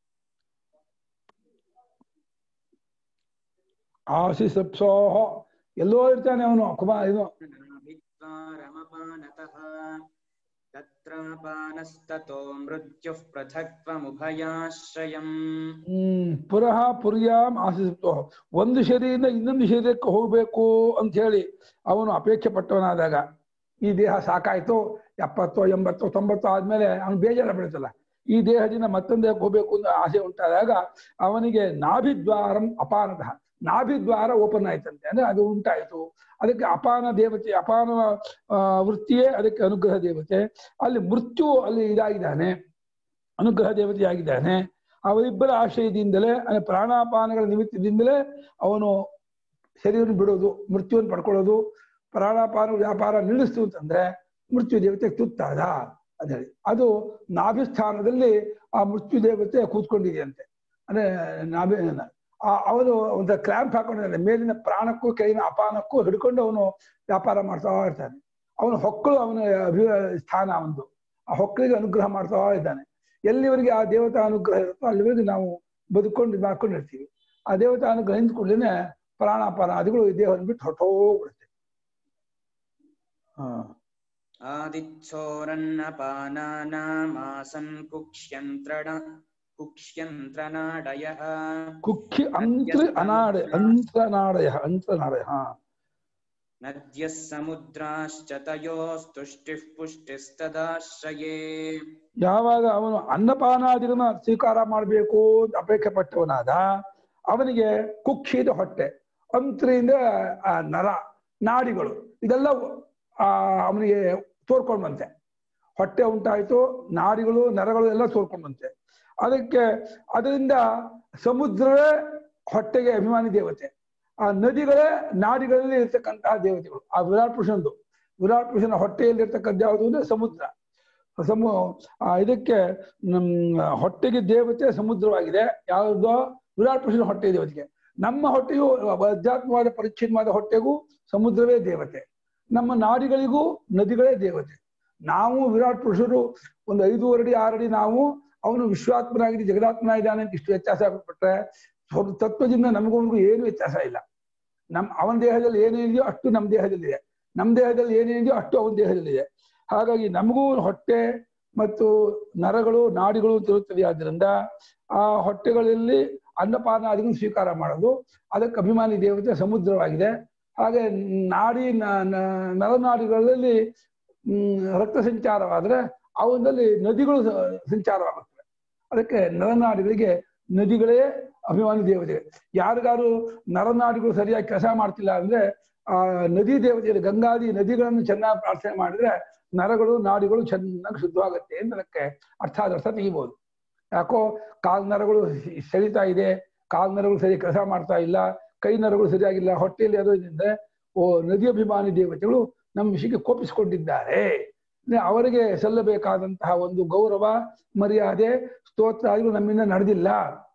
ಆಶಿಸಪ್ಸೋಹ ಎಲ್ಲೋ ಇರ್ತಾನೆ ಅವನು ಕುಮಾರ್ ಇದು रमपानतः तत्रापानस्ततो मृत्युः पृथक्त्वमुभयाश्रयम् ಹ್ಮ್ ಪುರಃ ಪುರ್ಯಾಂ ಆಶಿಸಪ್ಸೋಹ ಒಂದು ಶರೀರದಿಂದ ಇನ್ನೊಂದು ಶರೀರಕ್ಕೆ ಹೋಗ್ಬೇಕು ಅಂತ ಹೇಳಿ ಅವನು ಅಪೇಕ್ಷೆ ಪಟ್ಟವನಾದಾಗ ಈ ದೇಹ ಸಾಕಾಯ್ತು ಎಪ್ಪತ್ತೋ ಎಂಬತ್ತೋ ತೊಂಬತ್ತೋ ಆದ್ಮೇಲೆ ಅವನು ಬೇಜಾರ ಬೀಳುತ್ತಲ್ಲ ಈ ದೇಹದಿಂದ ಮತ್ತೊಂದು ದೇಹಕ್ಕೆ ಹೋಗ್ಬೇಕು ಅಂತ ಆಸೆ ಉಂಟಾದಾಗ ಅವನಿಗೆ ನಾಭಿದ್ವಾರಂ ಅಪಾನತಃ ನಾಭಿದ್ವಾರ ಓಪನ್ ಆಯ್ತಂತೆ ಅಂದ್ರೆ ಅದು ಉಂಟಾಯ್ತು ಅದಕ್ಕೆ ಅಪಾನ ದೇವತೆ ಅಪಾನ ಆ, ವೃತ್ತಿಯೇ ಅದಕ್ಕೆ ಅನುಗ್ರಹ ದೇವತೆ ಅಲ್ಲಿ ಮೃತ್ಯು ಅಲ್ಲಿ ಇದಾಗಿದ್ದಾನೆ ಅನುಗ್ರಹ ದೇವತೆಯಾಗಿದ್ದಾನೆ ಅವರಿಬ್ಬರ ಆಶ್ರಯದಿಂದಲೇ ಅಂದ್ರೆ ಪ್ರಾಣಾಪಾನಗಳ ನಿಮಿತ್ತದಿಂದಲೇ ಅವನು ಶರೀರವನ್ನು ಬಿಡೋದು ಮೃತ್ಯುವನ್ನು ಪಡ್ಕೊಳ್ಳೋದು ಪ್ರಾಣಾಪಾನ ವ್ಯಾಪಾರ ನಿಲ್ಲಿಸ್ತು ಅಂತಂದ್ರೆ ಮೃತ್ಯು ದೇವತೆ ತುತ್ತಾದ ಅಂತ ಹೇಳಿ ಅದು ನಾಭಿಸ್ಥಾನದಲ್ಲಿ ಆ ಮೃತ್ಯು ದೇವತೆ ಕೂತ್ಕೊಂಡಿದೆಯಂತೆ ಅಂದ್ರೆ ನಾಭಿ ಆ ಅವನು ಒಂದು ಕ್ಲ್ಯಾಂಪ್ ಹಾಕೊಂಡಿದ್ದಾನೆ ಮೇಲಿನ ಪ್ರಾಣಕ್ಕೂ ಕೆಳಗಿನ ಅಪಾನಕ್ಕೂ ಹಿಡ್ಕೊಂಡು ಅವನು ವ್ಯಾಪಾರ ಮಾಡ್ತಾ ಇರ್ತಾನೆ ಅವನು ಹೊಕ್ಕಳು ಅವನ ಅಭಿ ಸ್ಥಾನ ಅವನದು ಆ ಹೊಕ್ಕಳಿಗೆ ಅನುಗ್ರಹ ಮಾಡ್ತಾ ಇದ್ದಾನೆ ಎಲ್ಲಿವರೆಗೆ ಆ ದೇವತಾ ಅನುಗ್ರಹ ಇರುತ್ತೋ ಅಲ್ಲಿವರೆಗೆ ನಾವು ಬದುಕೊಂಡು ಇದು ಮಾಡ್ಕೊಂಡಿರ್ತೀವಿ ಆ ದೇವತಾ ಅನುಗ್ರಹ ಹಿಂದ್ ಕೂಡಲೇ ಪ್ರಾಣಾಪಾನ ಅದುಗಳು ಈ ದೇಹವನ್ನು ಬಿಟ್ಟು ಹೊಟ್ಟೋಗ್ಬಿಡುತ್ತೆ ಹಾ आदिच्छोरन्नपानानामासन् कुक्ष्यन्त्रण कुक्ष्यन्त्रनाडयः ಕುಕ್ಕಿ ಅಂತ್ರ ಅನಾಡ ಅಂತನಾಡಯ ಅಂತನಾಡಯ ಹಾ नद्यः समुद्राश्च तयोस्तुष्टिः पुष्टिस्तदाश्रये ಯಾವಾಗ ಅವನು ಅನ್ನಪಾನಾದಿಗಳನ್ನ ಸ್ವೀಕಾರ ಮಾಡಬೇಕು ಅಂತ ಅಪೇಕ್ಷೆ ಪಟ್ಟವನಾದ ಅವನಿಗೆ ಕುಕ್ಷಿದ ಹೊಟ್ಟೆ ಅಂತ್ರಿಯಿಂದ ಆ ನರ ನಾಡಿಗಳು ಇದೆಲ್ಲ ಆ ಅವನಿಗೆ ತೋರ್ಕೊಂಡ್ ಬಂತೆ ಹೊಟ್ಟೆ ಉಂಟಾಯ್ತು ನಾಡಿಗಳು ನರಗಳು ಎಲ್ಲ ತೋರ್ಕೊಂಡ್ ಬಂತೆ ಅದಕ್ಕೆ ಅದರಿಂದ ಸಮುದ್ರವೇ ಹೊಟ್ಟೆಗೆ ಅಭಿಮಾನಿ ದೇವತೆ ಆ ನದಿಗಳೇ ನಾಡಿಗಳಲ್ಲಿ ಇರ್ತಕ್ಕಂತಹ ದೇವತೆಗಳು ಆ ವಿರಾಟ್ ಪುರುಷಂದು ವಿರಾಟ್ ಪುರುಷನ ಹೊಟ್ಟೆಯಲ್ಲಿ ಇರ್ತಕ್ಕಂಥ ಯಾವುದು ಅಂದ್ರೆ ಸಮುದ್ರ ಸಮು ಆ ಇದಕ್ಕೆ ನಮ್ಮ ಹೊಟ್ಟೆಗೆ ದೇವತೆ ಸಮುದ್ರವಾಗಿದೆ ಯಾವುದೋ ವಿರಾಟ್ ಪುರುಷನ ಹೊಟ್ಟೆ ದೇವತೆಗೆ ನಮ್ಮ ಹೊಟ್ಟೆಯು ಅಧ್ಯಾತ್ಮವಾದ ಪರಿಚ್ಛಿನ್ನವಾದ ಹೊಟ್ಟೆಗೂ ಸಮುದ್ರವೇ ದೇವತೆ ನಮ್ಮ ನಾಡಿಗಳಿಗೂ ನದಿಗಳೇ ದೇವತೆ ನಾವು ವಿರಾಟ್ ಪುರುಷರು ಒಂದು ಐದೂವರೆ ಅಡಿ ಆರಡಿ ನಾವು ಅವನು ವಿಶ್ವಾತ್ಮನಾಗಿದೆ ಜಗದಾತ್ಮನಾಗಿದ್ದಾನೆ ಅಂತ ಇಷ್ಟು ವ್ಯತ್ಯಾಸ ಆಗ್ಬಿಟ್ರೆ ಸ್ವಲ್ಪ ತತ್ವದಿಂದ ನಮಗೂ ಏನು ವ್ಯತ್ಯಾಸ ಇಲ್ಲ ನಮ್ ಅವನ ದೇಹದಲ್ಲಿ ಏನೇನಿದೆಯೋ ಅಷ್ಟು ನಮ್ಮ ದೇಹದಲ್ಲಿದೆ ನಮ್ಮ ದೇಹದಲ್ಲಿ ಏನೇನಿದೆಯೋ ಅಷ್ಟು ಅವನ ದೇಹದಲ್ಲಿದೆ ಹಾಗಾಗಿ ನಮಗೂ ಹೊಟ್ಟೆ ಮತ್ತು ನರಗಳು ನಾಡಿಗಳು ಅಂತ ಇರುತ್ತದೆ ಆದ್ದರಿಂದ ಆ ಹೊಟ್ಟೆಗಳಲ್ಲಿ ಅನ್ನಪಾನಾದಿಗಳನ್ನು ಸ್ವೀಕಾರ ಮಾಡೋದು ಅದಕ್ಕೆ ಅಭಿಮಾನಿ ದೇವತೆ ಸಮುದ್ರವಾಗಿದೆ ಹಾಗೆ ನಾಡಿ ನ- ನ- ನರನಾಡಿಗಳಲ್ಲಿ ಹ್ಮ್ ರಕ್ತ ಸಂಚಾರವಾದ್ರೆ ಅವನಲ್ಲಿ ನದಿಗಳು ಸ- ಸಂಚಾರವಾಗುತ್ತವೆ ಅದಕ್ಕೆ ನರನಾಡಿಗಳಿಗೆ ನದಿಗಳೇ ಅಭಿಮಾನಿ ದೇವತೆ ಯಾರಿಗಾರು ನರನಾಡಿಗಳು ಸರಿಯಾಗಿ ಕೆಲಸ ಮಾಡ್ತಿಲ್ಲ ಅಂದ್ರೆ ಆ ನದಿ ದೇವತೆ ಗಂಗಾದಿ ನದಿಗಳನ್ನು ಚೆನ್ನಾಗಿ ಪ್ರಾರ್ಥನೆ ಮಾಡಿದ್ರೆ ನರಗಳು ನಾಡಿಗಳು ಚೆನ್ನಾಗಿ ಶುದ್ಧವಾಗುತ್ತೆ ಅಂತ ಅದಕ್ಕೆ ಅರ್ಥ ಅರ್ಥ ತೆಗಿಬಹುದು ಯಾಕೋ ಕಾಲ್ ನರಗಳು ಸೆಳಿತಾ ಇದೆ ಕಾಲ್ ನರಗಳು ಸರಿ ಕೆಲಸ ಮಾಡ್ತಾ ಇಲ್ಲ ಕೈ ನರಗಳು ಸರಿಯಾಗಿಲ್ಲ ಹೊಟ್ಟೆಯಲ್ಲಿ ಅದರಿಂದ ಓ ನದಿ ಅಭಿಮಾನಿ ದೇವತೆಗಳು ನಮ್ಮ ವಿಷಯಕ್ಕೆ ಕೋಪಿಸಿಕೊಂಡಿದ್ದಾರೆ ಅಂದ್ರೆ ಅವರಿಗೆ ಸಲ್ಲಬೇಕಾದಂತಹ ಒಂದು ಗೌರವ ಮರ್ಯಾದೆ ಸ್ತೋತ್ರ ಆದಿಗಳು ನಮ್ಮಿಂದ ನಡೆದಿಲ್ಲ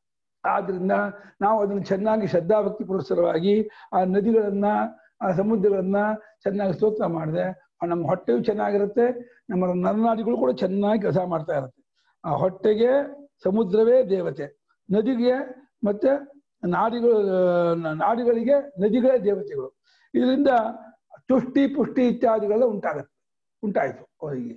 ಆದ್ರಿಂದ ನಾವು ಅದನ್ನು ಚೆನ್ನಾಗಿ ಶ್ರದ್ಧಾಭಕ್ತಿ ಪುರಸ್ಸರವಾಗಿ ಆ ನದಿಗಳನ್ನ ಆ ಸಮುದ್ರಗಳನ್ನ ಚೆನ್ನಾಗಿ ಸ್ತೋತ್ರ ಮಾಡಿದೆ ನಮ್ಮ ಹೊಟ್ಟೆಯು ಚೆನ್ನಾಗಿರುತ್ತೆ ನಮ್ಮ ನರನಾದಿಗಳು ಕೂಡ ಚೆನ್ನಾಗಿ ಕೆಲಸ ಮಾಡ್ತಾ ಇರುತ್ತೆ ಆ ಹೊಟ್ಟೆಗೆ ಸಮುದ್ರವೇ ದೇವತೆ ನದಿಗೆ ಮತ್ತೆ ನಾಡಿಗಳು ನಾಡಿಗಳಿಗೆ ನದಿಗಳೇ ದೇವತೆಗಳು ಇದರಿಂದ ತುಷ್ಟಿ ಪುಷ್ಟಿ ಇತ್ಯಾದಿಗಳೆಲ್ಲ ಉಂಟಾಗತ್ತೆ ಉಂಟಾಯ್ತು ಅವರಿಗೆ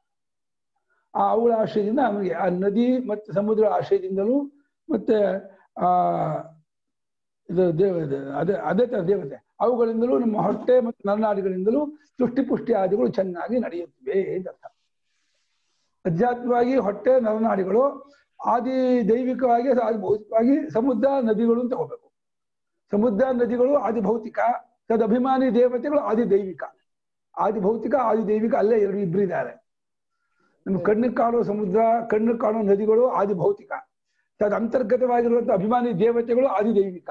ಆ ಅವುಗಳ ಆಶ್ರಯದಿಂದ ಅವನಿಗೆ ಆ ನದಿ ಮತ್ತೆ ಸಮುದ್ರ ಆಶ್ರಯದಿಂದಲೂ ಮತ್ತೆ ಆ ಇದು ದೇವ ಇದು ಅದೇ ಅದೇ ತರ ದೇವತೆ ಅವುಗಳಿಂದಲೂ ನಮ್ಮ ಹೊಟ್ಟೆ ಮತ್ತು ನರನಾಡಿಗಳಿಂದಲೂ ಸೃಷ್ಟಿ ಪುಷ್ಟಿ ಆದಿಗಳು ಚೆನ್ನಾಗಿ ನಡೆಯುತ್ತವೆ ಅಂತ ಅರ್ಥ ಅಧ್ಯಾತ್ಮವಾಗಿ ಹೊಟ್ಟೆ ನರನಾಡಿಗಳು ಆದಿ ದೈವಿಕವಾಗಿ ಆದಿ ಭೌತಿಕವಾಗಿ ಸಮುದ್ರ ನದಿಗಳು ಅಂತ ತಗೋಬೇಕು ಸಮುದ್ರ ನದಿಗಳು ಆದಿ ಭೌತಿಕ ತದಭಿಮಾನಿ ದೇವತೆಗಳು ಆದಿ ದೈವಿಕ ಆದಿ ಭೌತಿಕ ಆದಿ ದೈವಿಕ ಅಲ್ಲೇ ಎರಡು ಇಬ್ಬರಿದ್ದಾರೆ ನಮ್ಮ ಕಣ್ಣಿಗೆ ಕಾಣುವ ಸಮುದ್ರ ಕಣ್ಣಿಗೆ ಕಾಣುವ ನದಿಗಳು ಆದಿ ಭೌತಿಕ ತದ್ ಅಂತರ್ಗತವಾಗಿರುವಂತಹ ಅಭಿಮಾನಿ ದೇವತೆಗಳು ಆದಿ ದೈವಿಕ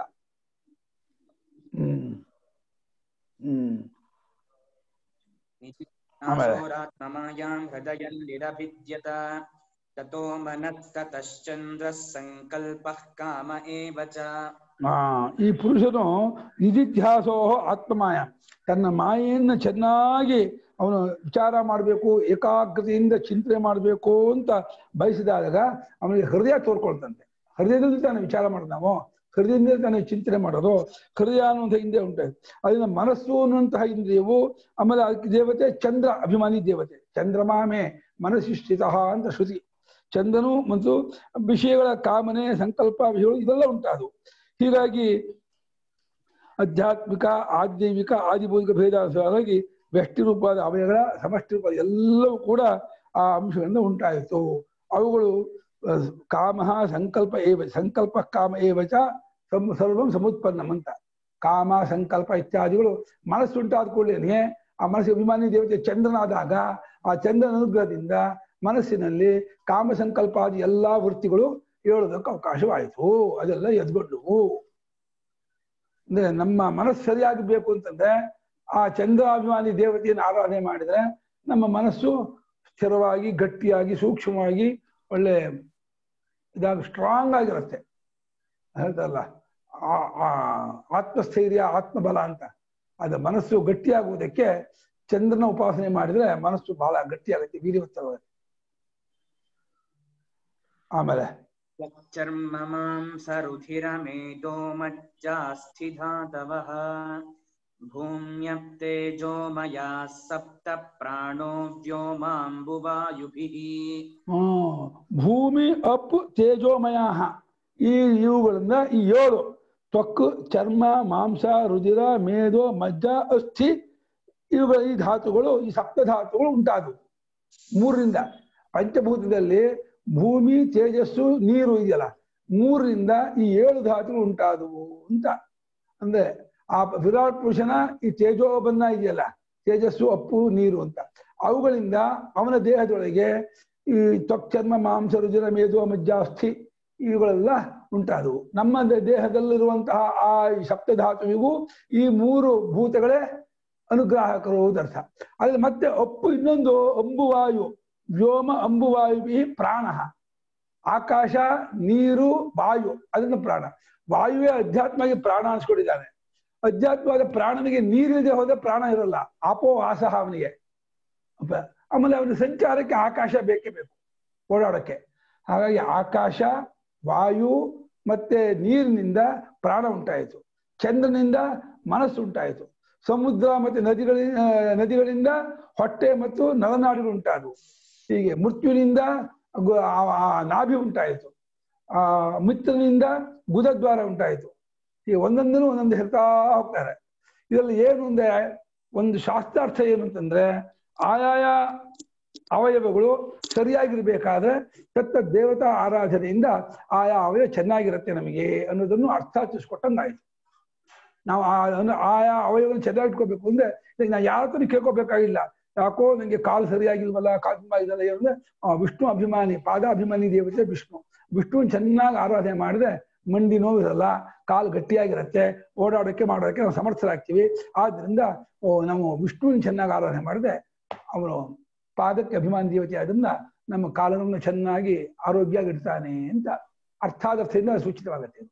ಹ್ಮ್ ಹ್ಮ್ ಆಮೇಲೆ? ನಾಶೋರಾತ್ಮಮಾಯಾಂ ಹೃದಯಲ್ಲಿರಭಿದ್ಯತ ತಥೋ ಮನಸ್ತತಶ್ಚಂದ್ರಃ ಸಂಕಲ್ಪಃ ಕಾಮ ಏವ ಚ ಆ ಈ ಪುರುಷನು ನಿಧಿಧ್ಯಾಸೋ ಆತ್ಮಮಾಯ ತನ್ನ ಮಾಯೆಯನ್ನು ಚೆನ್ನಾಗಿ ಅವನು ವಿಚಾರ ಮಾಡಬೇಕು ಏಕಾಗ್ರತೆಯಿಂದ ಚಿಂತನೆ ಮಾಡಬೇಕು ಅಂತ ಬಯಸಿದಾಗ ಅವನಿಗೆ ಹೃದಯ ತೋರ್ಕೊಳ್ತಂತೆ ಹೃದಯದಲ್ಲಿ ತಾನು ವಿಚಾರ ಮಾಡೋದು ನಾವು ಹೃದಯದಿಂದ ತಾನು ಚಿಂತನೆ ಮಾಡೋದು ಹೃದಯ ಅನ್ನುವಂಥ ಇಂದ್ರಿಯ ಉಂಟು ಅದರಿಂದ ಮನಸ್ಸು ಅನ್ನುವಂತಹ ಇಂದ್ರಿಯವು ಆಮೇಲೆ ಅದಕ್ಕೆ ದೇವತೆ ಚಂದ್ರ ಅಭಿಮಾನಿ ದೇವತೆ ಚಂದ್ರಮಾಮೆ ಮನಸ್ಸಿಷ್ಠಿತ ಅಂತ ಶ್ರುತಿ ಚಂದ್ರನು ಮತ್ತು ವಿಷಯಗಳ ಕಾಮನೆ ಸಂಕಲ್ಪ ವಿಷಯಗಳು ಇದೆಲ್ಲ ಉಂಟಾದವು ಹೀಗಾಗಿ ಆಧ್ಯಾತ್ಮಿಕ ಆದೈವಿಕ ಆದಿಭೌತಿಕ ಭೇದ ಹಾಗಾಗಿ ವ್ಯಕ್ತಿ ರೂಪವಾದ ಅವಯಗಳ ಸಮಷ್ಟಿ ರೂಪ ಎಲ್ಲವೂ ಕೂಡ ಆ ಅಂಶಗಳಿಂದ ಉಂಟಾಯಿತು ಅವುಗಳು ಅಹ್, ಕಾಮ ಸಂಕಲ್ಪ ಏವ ಸಂಕಲ್ಪ ಕಾಮ ಏವ ಚ ಸಂ- ಸರ್ವಂ ಸಮುತ್ಪನ್ನಂ ಅಂತ ಕಾಮ ಸಂಕಲ್ಪ ಇತ್ಯಾದಿಗಳು ಮನಸ್ಸು ಉಂಟಾದ ಕೂಡಲೇ ಆ ಮನಸ್ಸಿಗೆ ಅಭಿಮಾನಿ ದೇವತೆ ಚಂದ್ರನಾದಾಗ ಆ ಚಂದ್ರನ ಅನುಗ್ರಹದಿಂದ ಮನಸ್ಸಿನಲ್ಲಿ ಕಾಮ ಸಂಕಲ್ಪಾದಿ ಎಲ್ಲಾ ವೃತ್ತಿಗಳು ಹೇಳೋದಕ್ಕೆ ಅವಕಾಶವಾಯಿತು ಅದೆಲ್ಲ ಎದ್ಗೊಂಡವು ಅಂದ್ರೆ ನಮ್ಮ ಮನಸ್ಸು ಸರಿಯಾಗಬೇಕು ಅಂತಂದ್ರೆ ಆ ಚಂದ್ರಾಭಿಮಾನಿ ದೇವತೆಯನ್ನು ಆರಾಧನೆ ಮಾಡಿದ್ರೆ ನಮ್ಮ ಮನಸ್ಸು ಸ್ಥಿರವಾಗಿ ಗಟ್ಟಿಯಾಗಿ ಸೂಕ್ಷ್ಮವಾಗಿ ಒಳ್ಳೆ ಇದಾಗಿ ಸ್ಟ್ರಾಂಗ್ ಆಗಿರುತ್ತೆ ಹೇಳ್ತಾರಲ್ಲ ಆ- ಆ ಆತ್ಮಸ್ಥೈರ್ಯ ಆತ್ಮಬಲ ಅಂತ ಅದು ಮನಸ್ಸು ಗಟ್ಟಿಯಾಗುವುದಕ್ಕೆ ಚಂದ್ರನ ಉಪಾಸನೆ ಮಾಡಿದ್ರೆ ಮನಸ್ಸು ಬಹಳ ಗಟ್ಟಿಯಾಗುತ್ತೆ ವೀರ್ಯವಂತವಾಗುತ್ತೆ ಆಮೇಲೆ ಚರ್ಮ ಮಾಂಸ ರುಧಿರಮೇಧೋ ಮಜ್ಜಾಸ್ಥಿಧಾತವಃ ಭೂಮ್ಯಪ್ತೇಜೋಮಯಾ ಸಪ್ತ ಪ್ರಾಣೋ ವ್ಯೋಮಾಂಬುವಾಯುಭಿಃ ಹ್ಮ್. ಭೂಮಿ ಅಪ್ ತೇಜೋಮಯ ಈ ಇವುಗಳಿಂದ ಈ ಏಳು ತ್ವಕ್ ಚರ್ಮ ಮಾಂಸ ರುಧಿರ ಮೇಧೋ ಮಜ್ಜ ಅಸ್ಥಿ ಇವುಗಳ ಈ ಧಾತುಗಳು ಈ ಸಪ್ತ ಧಾತುಗಳು ಉಂಟಾದವು ಮೂರರಿಂದ ಪಂಚಭೂತದಲ್ಲಿ ಭೂಮಿ ತೇಜಸ್ಸು ನೀರು ಇದೆಯಲ್ಲ ಮೂರರಿಂದ ಈ ಏಳು ಧಾತುಗಳು ಉಂಟಾದವು ಅಂತ ಅಂದ್ರೆ ಆ ವಿರಾಟ್ ಪುರುಷನ ಈ ತೇಜೋಬನ್ನ ಇದೆಯಲ್ಲ ತೇಜಸ್ಸು ಅಪ್ಪು ನೀರು ಅಂತ ಅವುಗಳಿಂದ ಅವನ ದೇಹದೊಳಗೆ ಈ ತ್ವಕ್ ಚರ್ಮ ಮಾಂಸ ರುಜಿರ ಮೇಧು ಮಜ್ಜಾಸ್ಥಿ ಇವುಗಳೆಲ್ಲ ಉಂಟಾದವು ನಮ್ಮ ದೇ- ದೇಹದಲ್ಲಿರುವಂತಹ ಆ ಈ ಸಪ್ತಧಾತುವಿಗೂ ಈ ಮೂರು ಭೂತಗಳೇ ಅನುಗ್ರಾಹಕರು ಅರ್ಥ ಅಲ್ಲಿ ಮತ್ತೆ ಅಪ್ಪು ಇನ್ನೊಂದು ಅಂಬುವಾಯು ವ್ಯೋಮ ಅಂಬುವಾಯು ಪ್ರಾಣ ಆಕಾಶ ನೀರು ವಾಯು ಅದನ್ನ ಪ್ರಾಣ ವಾಯುವೇ ಅಧ್ಯಾತ್ಮಗೆ ಪ್ರಾಣ ಅನ್ಸ್ಕೊಂಡಿದ್ದಾನೆ ಅಧ್ಯಾತ್ಮವಾದ ಪ್ರಾಣನಿಗೆ ನೀರಿಲ್ಲದೆ ಹೋದ್ರೆ ಪ್ರಾಣ ಇರಲ್ಲ ಆಪೋ ವಾಸಹ ಅವನಿಗೆ ಅಪ್ಪ- ಆಮೇಲೆ ಅವನ ಸಂಚಾರಕ್ಕೆ ಆಕಾಶ ಬೇಕೇ ಬೇಕು ಓಡಾಡಕ್ಕೆ ಹಾಗಾಗಿ ಆಕಾಶ ವಾಯು ಮತ್ತೆ ನೀರಿನಿಂದ ಪ್ರಾಣ ಉಂಟಾಯಿತು ಚಂದ್ರನಿಂದ ಮನಸ್ಸು ಉಂಟಾಯಿತು ಸಮುದ್ರ ಮತ್ತೆ ನದಿಗಳಿಂದ ನದಿಗಳಿಂದ ಹೊಟ್ಟೆ ಮತ್ತು ನರನಾಡಿಗಳು ಉಂಟಾದವು ಹೀಗೆ ಮೃತ್ಯುವಿನಿಂದ ಗು- ಆ- ಆ ನಾಭಿ ಉಂಟಾಯಿತು ಆ ಮಿತ್ರನಿಂದ ಗುದದ್ವಾರ ಉಂಟಾಯಿತು ಈ ಒಂದೊಂದನ್ನು ಒಂದೊಂದು ಹೇಳ್ತಾ ಹೋಗ್ತಾರೆ ಇದರಲ್ಲಿ ಏನು ಅಂದ್ರೆ ಒಂದು ಶಾಸ್ತ್ರಾರ್ಥ ಏನು ಅಂತಂದ್ರೆ ಆಯಾಯ ಅವಯವಗಳು ಸರಿಯಾಗಿರ್ಬೇಕಾದ್ರೆ ತತ್ತ ದೇವತಾ ಆರಾಧನೆಯಿಂದ ಆಯಾ ಅವಯವ ಚೆನ್ನಾಗಿರುತ್ತೆ ನಮಗೆ ಅನ್ನೋದನ್ನು ಅರ್ಥಾಚಿಸ್ಕೊಟ್ಟಂಗಾಯ್ತು ನಾವು ಆ ಅನ್ನು- ಆಯಾ ಅವಯವನ್ನ ಚೆನ್ನಾಗಿ ಇಟ್ಕೋಬೇಕು ಅಂದ್ರೆ ಈಗ ನಾ ಯಾರ ಹತ್ರ ಕೇಳ್ಕೋಬೇಕಾಗಿಲ್ಲ ಯಾಕೋ ನಂಗೆ ಕಾಲು ಸರಿಯಾಗಿಲ್ವಲ್ಲ ಕಾಲು ತುಂಬಾ ಇದಲ್ಲ ಏನು ಅಂದ್ರೆ ಆ, ವಿಷ್ಣು ಅಭಿಮಾನಿ ಪಾದಾಭಿಮಾನಿ ದೇವತೆ ವಿಷ್ಣು ವಿಷ್ಣುವನ್ ಚೆನ್ನಾಗಿ ಆರಾಧನೆ ಮಾಡಿದ್ರೆ ಮಂಡಿ ನೋವಿರಲ್ಲ ಕಾಲು ಗಟ್ಟಿಯಾಗಿರುತ್ತೆ ಓಡಾಡೋಕೆ ಮಾಡೋದಕ್ಕೆ ನಾವು ಸಮರ್ಥರಾಗ್ತೀವಿ ಆದ್ರಿಂದ ಓ ನಾವು ವಿಷ್ಣುವಿನ ಚೆನ್ನಾಗಿ ಆರಾಧನೆ ಮಾಡಿದ್ರೆ ಅವನು ಪಾದಕ್ಕೆ ಅಭಿಮಾನಿ ದೇವತೆ ಆದ್ರಿಂದ ನಮ್ಮ ಕಾಲನ್ನು ಚೆನ್ನಾಗಿ ಆರೋಗ್ಯವಾಗಿಡ್ತಾನೆ ಅಂತ ಅರ್ಥಾದರ್ಥದಿಂದ ಸೂಚಿತವಾಗುತ್ತೆ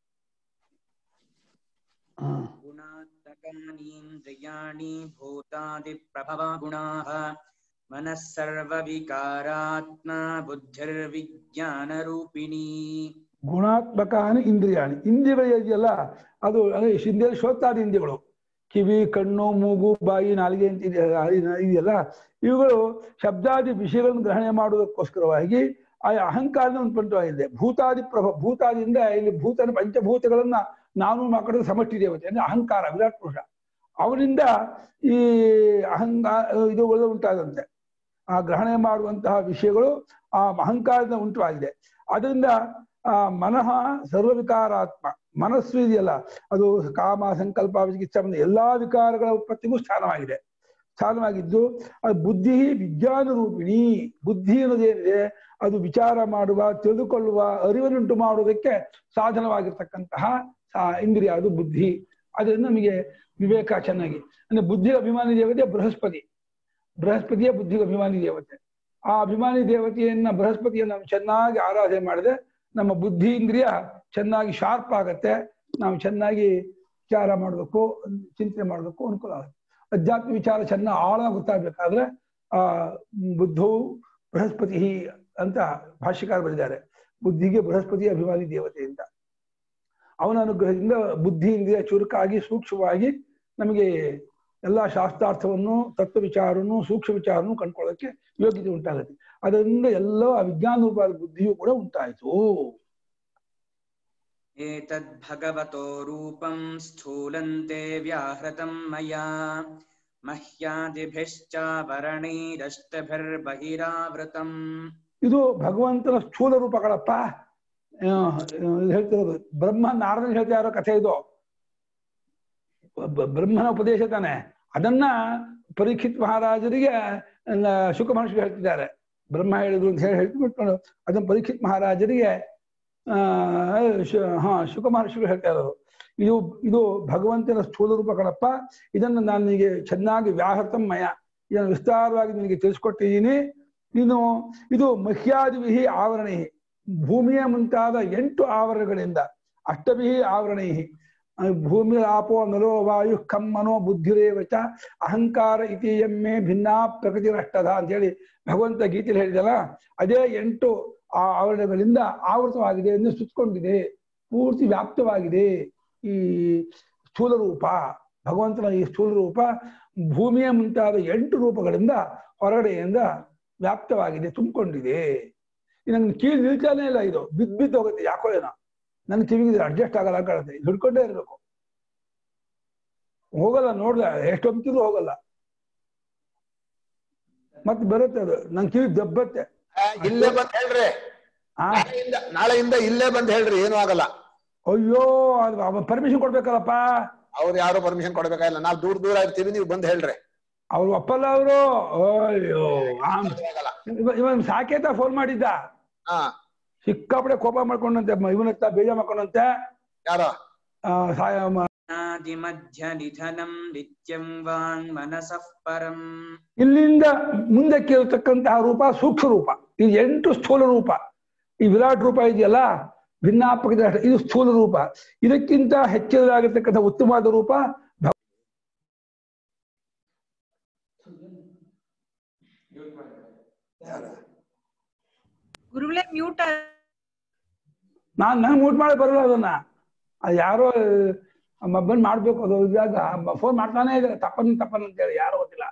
ಹಾ गुणात्मकानीन्द्रियाणि भूतादिप्रभवगुणाः मनः सर्वविकारात्मा बुद्धिर्विज्ञानरूपिणी ಗುಣಾತ್ಮಕಾನಿ ಇಂದ್ರಿಯಾಣಿ ಇಂದ್ರಿಯಗಳು ಇದೆಯಲ್ಲ ಅದು ಅಂದ್ರೆ ಹಿಂದೆ ಶ್ರೋತಾದಿ ಇಂದ್ರಿಯಗಳು ಕಿವಿ ಕಣ್ಣು ಮೂಗು ಬಾಯಿ ನಾಲಿಗೆ ಅಂತ ಇದೆ ಇದೆಯಲ್ಲ ಇವುಗಳು ಶಬ್ದಾದಿ ವಿಷಯಗಳನ್ನು ಗ್ರಹಣೆ ಮಾಡುವುದಕ್ಕೋಸ್ಕರವಾಗಿ ಆ ಅಹಂಕಾರದ ಉತ್ಪನ್ನವಾಗಿದೆ ಭೂತಾದಿ ಪ್ರಭ ಭೂತಾದಿಯಿಂದ ಇಲ್ಲಿ ಭೂತನ ಪಂಚಭೂತಗಳನ್ನ ನಾನು ಮಾತಾಡೋದು ಸಮಷ್ಟಿ ದೇವತೆ ಅಂದ್ರೆ ಅಹಂಕಾರ ವಿರಾಟ್ ಪುರುಷ ಅವನಿಂದ ಈ ಅಹಂಗಾ ಇದು ಒಳ್ಳೆ ಉಂಟಾದಂತೆ ಆ ಗ್ರಹಣೆ ಮಾಡುವಂತಹ ವಿಷಯಗಳು ಆ ಅಹಂಕಾರದಿಂದ ಉಂಟುವಾಗಿದೆ ಅದರಿಂದ ಆ ಮನಃ ಸರ್ವವಿಕಾರಾತ್ಮ ಮನಸ್ಸು ಇದೆಯಲ್ಲ ಅದು ಕಾಮ ಸಂಕಲ್ಪ ವಿಚಿಕಿತ್ಸೆ ಬಂದ ಎಲ್ಲಾ ವಿಕಾರಗಳ ಉತ್ಪತ್ತಿಗೂ ಸ್ಥಾನವಾಗಿದೆ ಸ್ಥಾನವಾಗಿದ್ದು ಅದು ಬುದ್ಧಿ ವಿಜ್ಞಾನ ರೂಪಿಣಿ ಬುದ್ಧಿ ಅನ್ನೋದೇನಿದೆ ಅದು ವಿಚಾರ ಮಾಡುವ ತಿಳಿದುಕೊಳ್ಳುವ ಅರಿವನ್ನುಂಟು ಮಾಡುವುದಕ್ಕೆ ಸಾಧನವಾಗಿರ್ತಕ್ಕಂತಹ ಸಾ- ಇಂದ್ರಿಯ ಅದು ಬುದ್ಧಿ ಅದರಿಂದ ನಮಗೆ ವಿವೇಕ ಚೆನ್ನಾಗಿ ಅಂದ್ರೆ ಬುದ್ಧಿಗೆ ಅಭಿಮಾನಿ ದೇವತೆ ಬೃಹಸ್ಪತಿ ಬೃಹಸ್ಪತಿಯ ಬುದ್ಧಿಗೆ ಅಭಿಮಾನಿ ದೇವತೆ ಆ ಅಭಿಮಾನಿ ದೇವತೆಯನ್ನ ಬೃಹಸ್ಪತಿಯನ್ನು ನಾವು ಚೆನ್ನಾಗಿ ಆರಾಧನೆ ಮಾಡಿದ್ರೆ ನಮ್ಮ ಬುದ್ಧಿ ಇಂದ್ರಿಯ ಚೆನ್ನಾಗಿ ಶಾರ್ಪ್ ಆಗತ್ತೆ ನಾವು ಚೆನ್ನಾಗಿ ವಿಚಾರ ಮಾಡಬೇಕು ಚಿಂತನೆ ಮಾಡಬೇಕು ಅನುಕೂಲ ಆಗುತ್ತೆ ಅಧ್ಯಾತ್ಮ ವಿಚಾರ ಚೆನ್ನಾಗಿ ಆಳ ಗೊತ್ತಾಗಬೇಕಾದ್ರೆ ಆ ಬುದ್ಧವು ಬೃಹಸ್ಪತಿ ಅಂತ ಭಾಷ್ಯಕಾರ ಬರೆದಿದ್ದಾರೆ ಬುದ್ಧಿಗೆ ಬೃಹಸ್ಪತಿ ಅಭಿಮಾನಿ ದೇವತೆ ಅಂತ ಅವನ ಅನುಗ್ರಹದಿಂದ ಬುದ್ಧಿ ಇಂದ್ರಿಯ ಚುರುಕಾಗಿ ಸೂಕ್ಷ್ಮವಾಗಿ ನಮಗೆ ಎಲ್ಲಾ ಶಾಸ್ತ್ರಾರ್ಥವನ್ನು ತತ್ವ ವಿಚಾರವನ್ನು ಸೂಕ್ಷ್ಮ ವಿಚಾರವನ್ನು ಕಂಡ್ಕೊಳ್ಳೋಕೆ ಯೋಗ್ಯತೆ ಉಂಟಾಗುತ್ತೆ ಅದರಿಂದ ಎಲ್ಲ ವಿಜ್ಞಾನ ರೂಪವಾದ ಬುದ್ಧಿಯು ಕೂಡ ಉಂಟಾಯಿತು एतद्भगवतो रूपं स्थूलन्ते व्याहृतं मया मह्यादिभिश्चावरणैरष्टभिर्बहिरावृतम् ಇದು ಭಗವಂತನ ಸ್ಥೂಲ ರೂಪಗಳಪ್ಪ ಆ, ಇದು ಹೇಳ್ತಿರೋದು ಬ್ರಹ್ಮ ನಾರದನ್ ಹೇಳ್ತಾ ಇರೋ ಕಥೆ ಇದು ಬ- ಬ್ರಹ್ಮನ ಉಪದೇಶ ತಾನೆ ಅದನ್ನ ಪರೀಕ್ಷಿತ್ ಮಹಾರಾಜರಿಗೆ ಆ, ಶುಕ ಮಹರ್ಷಿ ಹೇಳ್ತಿದ್ದಾರೆ ಬ್ರಹ್ಮ ಹೇಳಿದ್ರು ಅಂತ ಹೇಳಿ ಹೇಳ್ಬಿಟ್ಟು ಅದನ್ನ ಪರೀಕ್ಷಿತ್ ಮಹಾರಾಜರಿಗೆ ಆ ಶು- ಹಾ ಶುಕ ಮಹರ್ಷಿಗಳು ಹೇಳ್ತಾ ಇರೋದು ಇದು ಇದು ಭಗವಂತನ ಸ್ಥೂಲ ರೂಪಗಳಪ್ಪ ಇದನ್ನು ನಾನು ನಿನಗೆ ಚೆನ್ನಾಗಿ ವ್ಯಾಹೃತಂ ಮಯ ಇದನ್ನು ವಿಸ್ತಾರವಾಗಿ ನಿನಗೆ ತಿಳಿಸ್ಕೊಟ್ಟಿದ್ದೀನಿ ನೀನು ಇದು ಮಹ್ಯಾದಿವಿಹಿ ಆವರಣಿ ಭೂಮಿಯ ಮುಂತಾದ ಎಂಟು ಆವರಣಗಳಿಂದ ಅಷ್ಟಭಿಹಿ ಆವರಣೈ ಭೂಮಿ ಆಪೋ ನಲೋ ವಾಯು ಖಂ ಮನೋ ಬುದ್ಧಿರೇವಚ ಅಹಂಕಾರ ಇತಿಯಮ್ಮೆ ಭಿನ್ನಾ ಪ್ರಕೃತಿರಷ್ಟದ ಅಂತೇಳಿ ಭಗವಂತ ಗೀತೆಯಲ್ಲಿ ಹೇಳಿದಲ್ಲ ಅದೇ ಎಂಟು ಆ ಆವರಣಗಳಿಂದ ಆವೃತವಾಗಿದೆ ಎಂದು ಸುತ್ತಕೊಂಡಿದೆ ಪೂರ್ತಿ ವ್ಯಾಪ್ತವಾಗಿದೆ ಈ ಸ್ಥೂಲ ರೂಪ ಭಗವಂತನ ಈ ಸ್ಥೂಲ ರೂಪ ಭೂಮಿಯ ಮುಂತಾದ ಎಂಟು ರೂಪಗಳಿಂದ ಹೊರಗಡೆಯಿಂದ ವ್ಯಾಪ್ತವಾಗಿದೆ ತುಂಬಿಕೊಂಡಿದೆ ನಂಗೆ ಕಿವಿ ನಿಲ್ತಾನೆ ಇಲ್ಲ ಇದು ಬಿದ್ದು ಬಿದ್ದು ಹೋಗುತ್ತೆ ಯಾಕೋ ಏನೋ ನನ್ನ ಕಿವಿಗೆ ಅಡ್ಜಸ್ಟ್ ಆಗಲ್ಲ ಕಾಣುತ್ತೆ ಹಿಡ್ಕೊಂಡೇ ಇರ್ಬೇಕು ಹೋಗಲ್ಲ ನೋಡ್ದ ಎಷ್ಟು ಹೊತ್ತಿದ್ರು ಹೋಗಲ್ಲ ಮತ್ತೆ ಬರುತ್ತೆ ಅದು ನನ್ ಕಿವಿ ದಬ್ಬತ್ತೆ ಆ, ಇಲ್ಲೇ ಬಂದ್ ಹೇಳ್ರಿ ಆ ನಾಳೆಯಿಂದ ನಾಳೆಯಿಂದ ಇಲ್ಲೇ ಬಂದ್ ಹೇಳ್ರಿ ಏನು ಆಗಲ್ಲ ಅಯ್ಯೋ ಅದು ಪರ್ಮಿಷನ್ ಕೊಡ್ಬೇಕಲ್ಲಪ್ಪ ಅವ್ರು ಯಾರು ಪರ್ಮಿಷನ್ ಕೊಡ್ಬೇಕಾಗಿಲ್ಲ ನಾವ್ ದೂರ ದೂರ ಇರ್ತೀವಿ ನೀವು ಬಂದ್ ಹೇಳ್ರಿ ಅವ್ರು ಒಪ್ಪಲ್ಲ ಅವರು ಅಯ್ಯೋ ಆಮ್. ಆಗಲ್ಲ ಇವ- ಇವನ್ ಸಾಕೇತ ಫೋನ್ ಮಾಡಿದ್ದ ಹಾ ಸಿಕ್ಕಾಪಡೆ ಕೋಪ ಮಾಡ್ಕೊಂಡಂತೆ ಇವನತ್ತ ಬೇಜ ಮಾಡ್ಕೊಂಡಂತೆ ಯಾರೋ ಆ, ಸಾಯ ಮ- नादिमध्यनिधनं नित्यं वाङ्मनसः परम् ಇಲ್ಲಿಂದ ಮುಂದಕ್ಕೆ ಇರತಕ್ಕಂತಹ ರೂಪ ಸೂಕ್ಷ್ಮ ರೂಪ ಈ ಎಂಟು ಸ್ಥೂಲ ರೂಪ ಈ ವಿರಾಟ್ ರೂಪ ಇದೆಯಲ್ಲ ಭಿನ್ನಾಪಕ ಇದು ಸ್ಥೂಲ ರೂಪ ಇದಕ್ಕಿಂತ ಹೆಚ್ಚಿನದಾಗಿರ್ತಕ್ಕಂಥ ಉತ್ತಮವಾದ ರೂಪ ಭ- ಗುರುಗಳೇ ಮ್ಯೂಟ್ ನಾನ್ ನನ್ ಮೂಟ್ ಮಾಡಿ ಬರಲ್ಲ ಅದನ್ನ ಅದು ಯಾರೋ ಮ- ಬಂದ್ ಮಾಡ್ಬೇಕು ಅದು ಇದಾಗ ಫೋನ್ ಮಾಡ್ತಾನೆ ಇದ್ದಾರೆ ತಪ್ಪನ್ ತಪ್ಪನ್ ಅಂತೇಳಿ ಯಾರು ಗೊತ್ತಿಲ್ಲ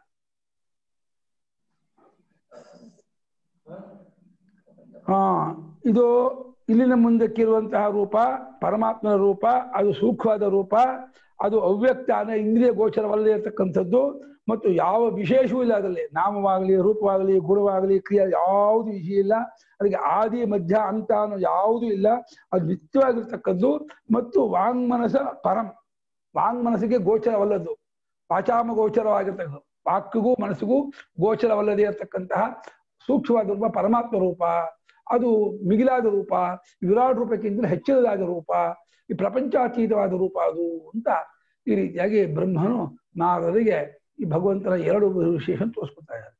ಹಾ ಇದು ಇಲ್ಲಿನ ಮುಂದಕ್ಕಿರುವಂತಹ ರೂಪ ಪರಮಾತ್ಮನ ರೂಪ ಅದು ಸೂಕ್ಷ್ಮವಾದ ರೂಪ ಅದು ಅವ್ಯಕ್ತ ಅಂದ್ರೆ ಇಂದ್ರಿಯ ಗೋಚರವಲ್ಲದೆ ಇರತಕ್ಕಂಥದ್ದು ಮತ್ತು ಯಾವ ವಿಶೇಷವೂ ಇಲ್ಲ ಅದರಲ್ಲಿ ನಾಮವಾಗಲಿ ರೂಪವಾಗಲಿ ಗುಣವಾಗಲಿ ಕ್ರಿಯೆ ಯಾವುದು ವಿಷಯ ಇಲ್ಲ ಅದಕ್ಕೆ ಆದಿ ಮಧ್ಯ ಅಂತ ಅನ್ನೋ ಯಾವುದೂ ಇಲ್ಲ ಅದು ನಿತ್ಯವಾಗಿರ್ತಕ್ಕದ್ದು ಮತ್ತು ವಾಂಗ್ಮನಸ ಪರಂ ವಾಂಗ್ಮನಸ್ಸಿಗೆ ಗೋಚರವಲ್ಲದ್ದು ವಾಚಾಮ ಗೋಚರವಾಗಿರ್ತಕ್ಕದ್ದು ವಾಕ್ಕಿಗೂ ಮನಸ್ಸಿಗೂ ಗೋಚರವಲ್ಲದೆ ಇರತಕ್ಕಂತಹ ಸೂಕ್ಷ್ಮವಾದ ರೂಪ ಪರಮಾತ್ಮ ರೂಪ ಅದು ಮಿಗಿಲಾದ ರೂಪ ವಿರಾಟ್ ರೂಪಕ್ಕಿಂತ ಹೆಚ್ಚಿನದಾದ ರೂಪ ಈ ಪ್ರಪಂಚಾತೀತವಾದ ರೂಪ ಅದು ಅಂತ ಈ ರೀತಿಯಾಗಿ ಬ್ರಹ್ಮನು ನಾರದರಿಗೆ ಈ ಭಗವಂತನ ಎರಡು ವಿಶೇಷ ತೋರಿಸ್ಕೊತಾ ಇದ್ದಾರೆ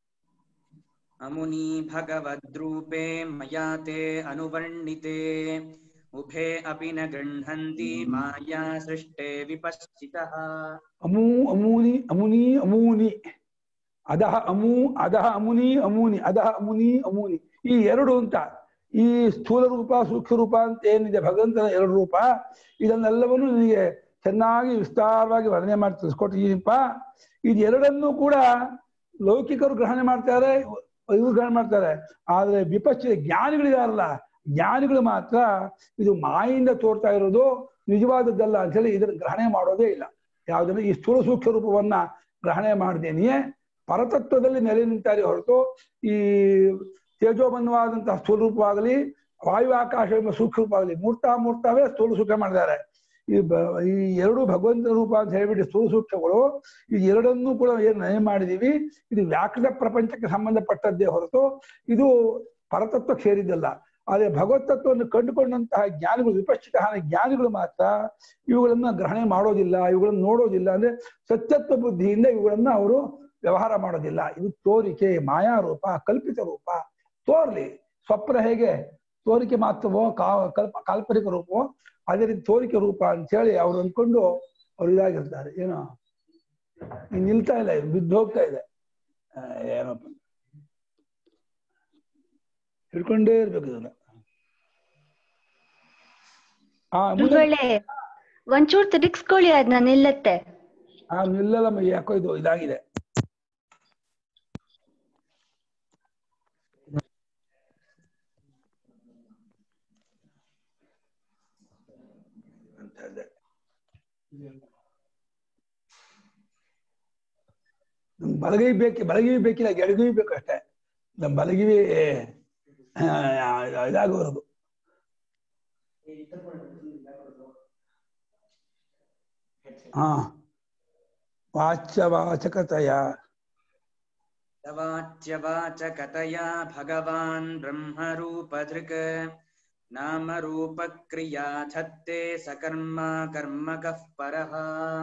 अमुनी भगवद्रूपे मया ते अनुवर्णिते उभे अपि न गृह्णन्ति माया सृष्टे विपश्चितः ಅಮೂ ಅಮೂನಿ ಅಮುನಿ ಅಮೂನಿ ಅಧಃ ಅಮೂ ಅಧಃ ಅಮುನಿ ಅಮೂನಿ ಅಧಃ ಅಮುನಿ ಅಮೂನಿ ಈ ಎರಡು ಅಂತ ಈ ಸ್ಥೂಲ ರೂಪ ಸೂಕ್ಷ್ಮ ರೂಪ ಅಂತ ಏನಿದೆ ಭಗವಂತನ ಎರಡು ರೂಪ ಇದನ್ನೆಲ್ಲವನ್ನು ನಿನಗೆ ಚೆನ್ನಾಗಿ ವಿಸ್ತಾರವಾಗಿ ವರ್ಣನೆ ಮಾಡಿ ತಿಳಿಸ್ಕೊಟ್ಟಿದ್ದೀನಿಪ್ಪ ಇದು ಎರಡನ್ನೂ ಕೂಡ ಲೌಕಿಕರು ಗ್ರಹಣೆ ಮಾಡ್ತಾರೆ ಇವರು ಗ್ರಹಣ ಮಾಡ್ತಾರೆ ಆದ್ರೆ ವಿಪಶ್ಚಿತ ಜ್ಞಾನಿಗಳಿದಾರಲ್ಲ ಜ್ಞಾನಿಗಳು ಮಾತ್ರ ಇದು ಮಾಯಿಂದ ತೋರ್ತಾ ಇರೋದು ನಿಜವಾದದ್ದಲ್ಲ ಅಂತ ಹೇಳಿ ಇದನ್ನ ಗ್ರಹಣೆ ಮಾಡೋದೇ ಇಲ್ಲ ಯಾವುದನ್ನು ಈ ಸ್ಥೂಲ ಸೂಕ್ಷ್ಮ ರೂಪವನ್ನ ಗ್ರಹಣೆ ಮಾಡ್ದೇನೆಯೇ ಪರತತ್ವದಲ್ಲಿ ನೆಲೆ ನಿಂತಾರೆ ಹೊರತು ಈ ತೇಜೋಬನ್ನವಾದಂತಹ ಸ್ಥೂಲ ರೂಪವಾಗಲಿ ವಾಯು ಆಕಾಶ ಎಂಬ ಸೂಕ್ಷ್ಮ ರೂಪವಾಗಲಿ ಮೂರ್ತಾ ಮೂರ್ತವೇ ಸ್ಥೂಲ ಸೂಕ್ಷ್ಮ ಮಾಡಿದ್ದಾರೆ ಈ ಬ ಈ ಎರಡು ಭಗವಂತನ ರೂಪ ಅಂತ ಹೇಳ್ಬಿಟ್ಟು ಸ್ಥೂಲ ಸೂಕ್ಷ್ಮಗಳು ಈ ಎರಡನ್ನೂ ಕೂಡ ಏನು ನಯ ಮಾಡಿದೀವಿ ಇದು ವ್ಯಾಕೃತ ಪ್ರಪಂಚಕ್ಕೆ ಸಂಬಂಧಪಟ್ಟದ್ದೇ ಹೊರತು ಇದು ಪರತತ್ವಕ್ಕೆ ಸೇರಿದ್ದಲ್ಲ ಆದರೆ ಭಗವತ್ತತ್ವವನ್ನು ಕಂಡುಕೊಂಡಂತಹ ಜ್ಞಾನಿಗಳು ವಿಪಶ್ಚಿತ ಜ್ಞಾನಿಗಳು ಮಾತ್ರ ಇವುಗಳನ್ನ ಗ್ರಹಣೆ ಮಾಡೋದಿಲ್ಲ ಇವುಗಳನ್ನು ನೋಡೋದಿಲ್ಲ ಅಂದ್ರೆ ಸತ್ಯತ್ವ ಬುದ್ಧಿಯಿಂದ ಇವುಗಳನ್ನ ಅವರು ವ್ಯವಹಾರ ಮಾಡೋದಿಲ್ಲ ಇದು ತೋರಿಕೆ ಮಾಯಾ ರೂಪ ಕಲ್ಪಿತ ರೂಪ ತೋರ್ಲಿ ಸ್ವಪ್ನ ಹೇಗೆ ತೋರಿಕೆ ಮಾತ್ರವೋ ಕಾ ಕಲ್ಪ ಕಾಲ್ಪನಿಕ ರೂಪವೋ ಅದೇ ರೀತಿ ತೋರಿಕೆ ರೂಪ ಅಂತ ಹೇಳಿ ಅವ್ರು ಅಂದ್ಕೊಂಡು ಅವ್ರು ಇದಾಗಿರ್ತಾರೆ ಏನೋ ಇನ್ ನಿಲ್ತಾ ಇಲ್ಲ ಇದು ಬಿದ್ದು ಹೋಗ್ತಾ ಇದೆ ಆ, ಏನಪ್ಪ ಹಿಡ್ಕೊಂಡೇ ಇರ್ಬೇಕು ಇದನ್ನ ಆ ಮುಂದೆ ಗುರುಗಳೇ ಒಂಚೂರು ತಿರುಗಿಸ್ಕೊಳ್ಳಿ ಅದ್ನ ನಿಲ್ಲತ್ತೆ ಆ ನಿಲ್ಲಲ್ಲಮ್ಮ ಯಾಕೋ ಇದು ಇದಾಗಿದೆ ಅಂತ ಇದೆ. ನಮ್ ಬಲಗೈ ಬೇಕು ಬಲಗೈ ಬೇಕಿಲ್ಲ ಎಡಗೈ ಬೇಕು ಅಷ್ಟೇ ನಮ್ ಬಲಗಿವಿ ಆ, ಇದಾಗೋದು ಹಾ ವಾಚ್ಯ ವಾಚಕತೆಯ वाच्यवाचकतया भगवान् ब्रह्मरूपधृक् नामरूपक्रिया धत्ते सकर्मा कर्मकः परः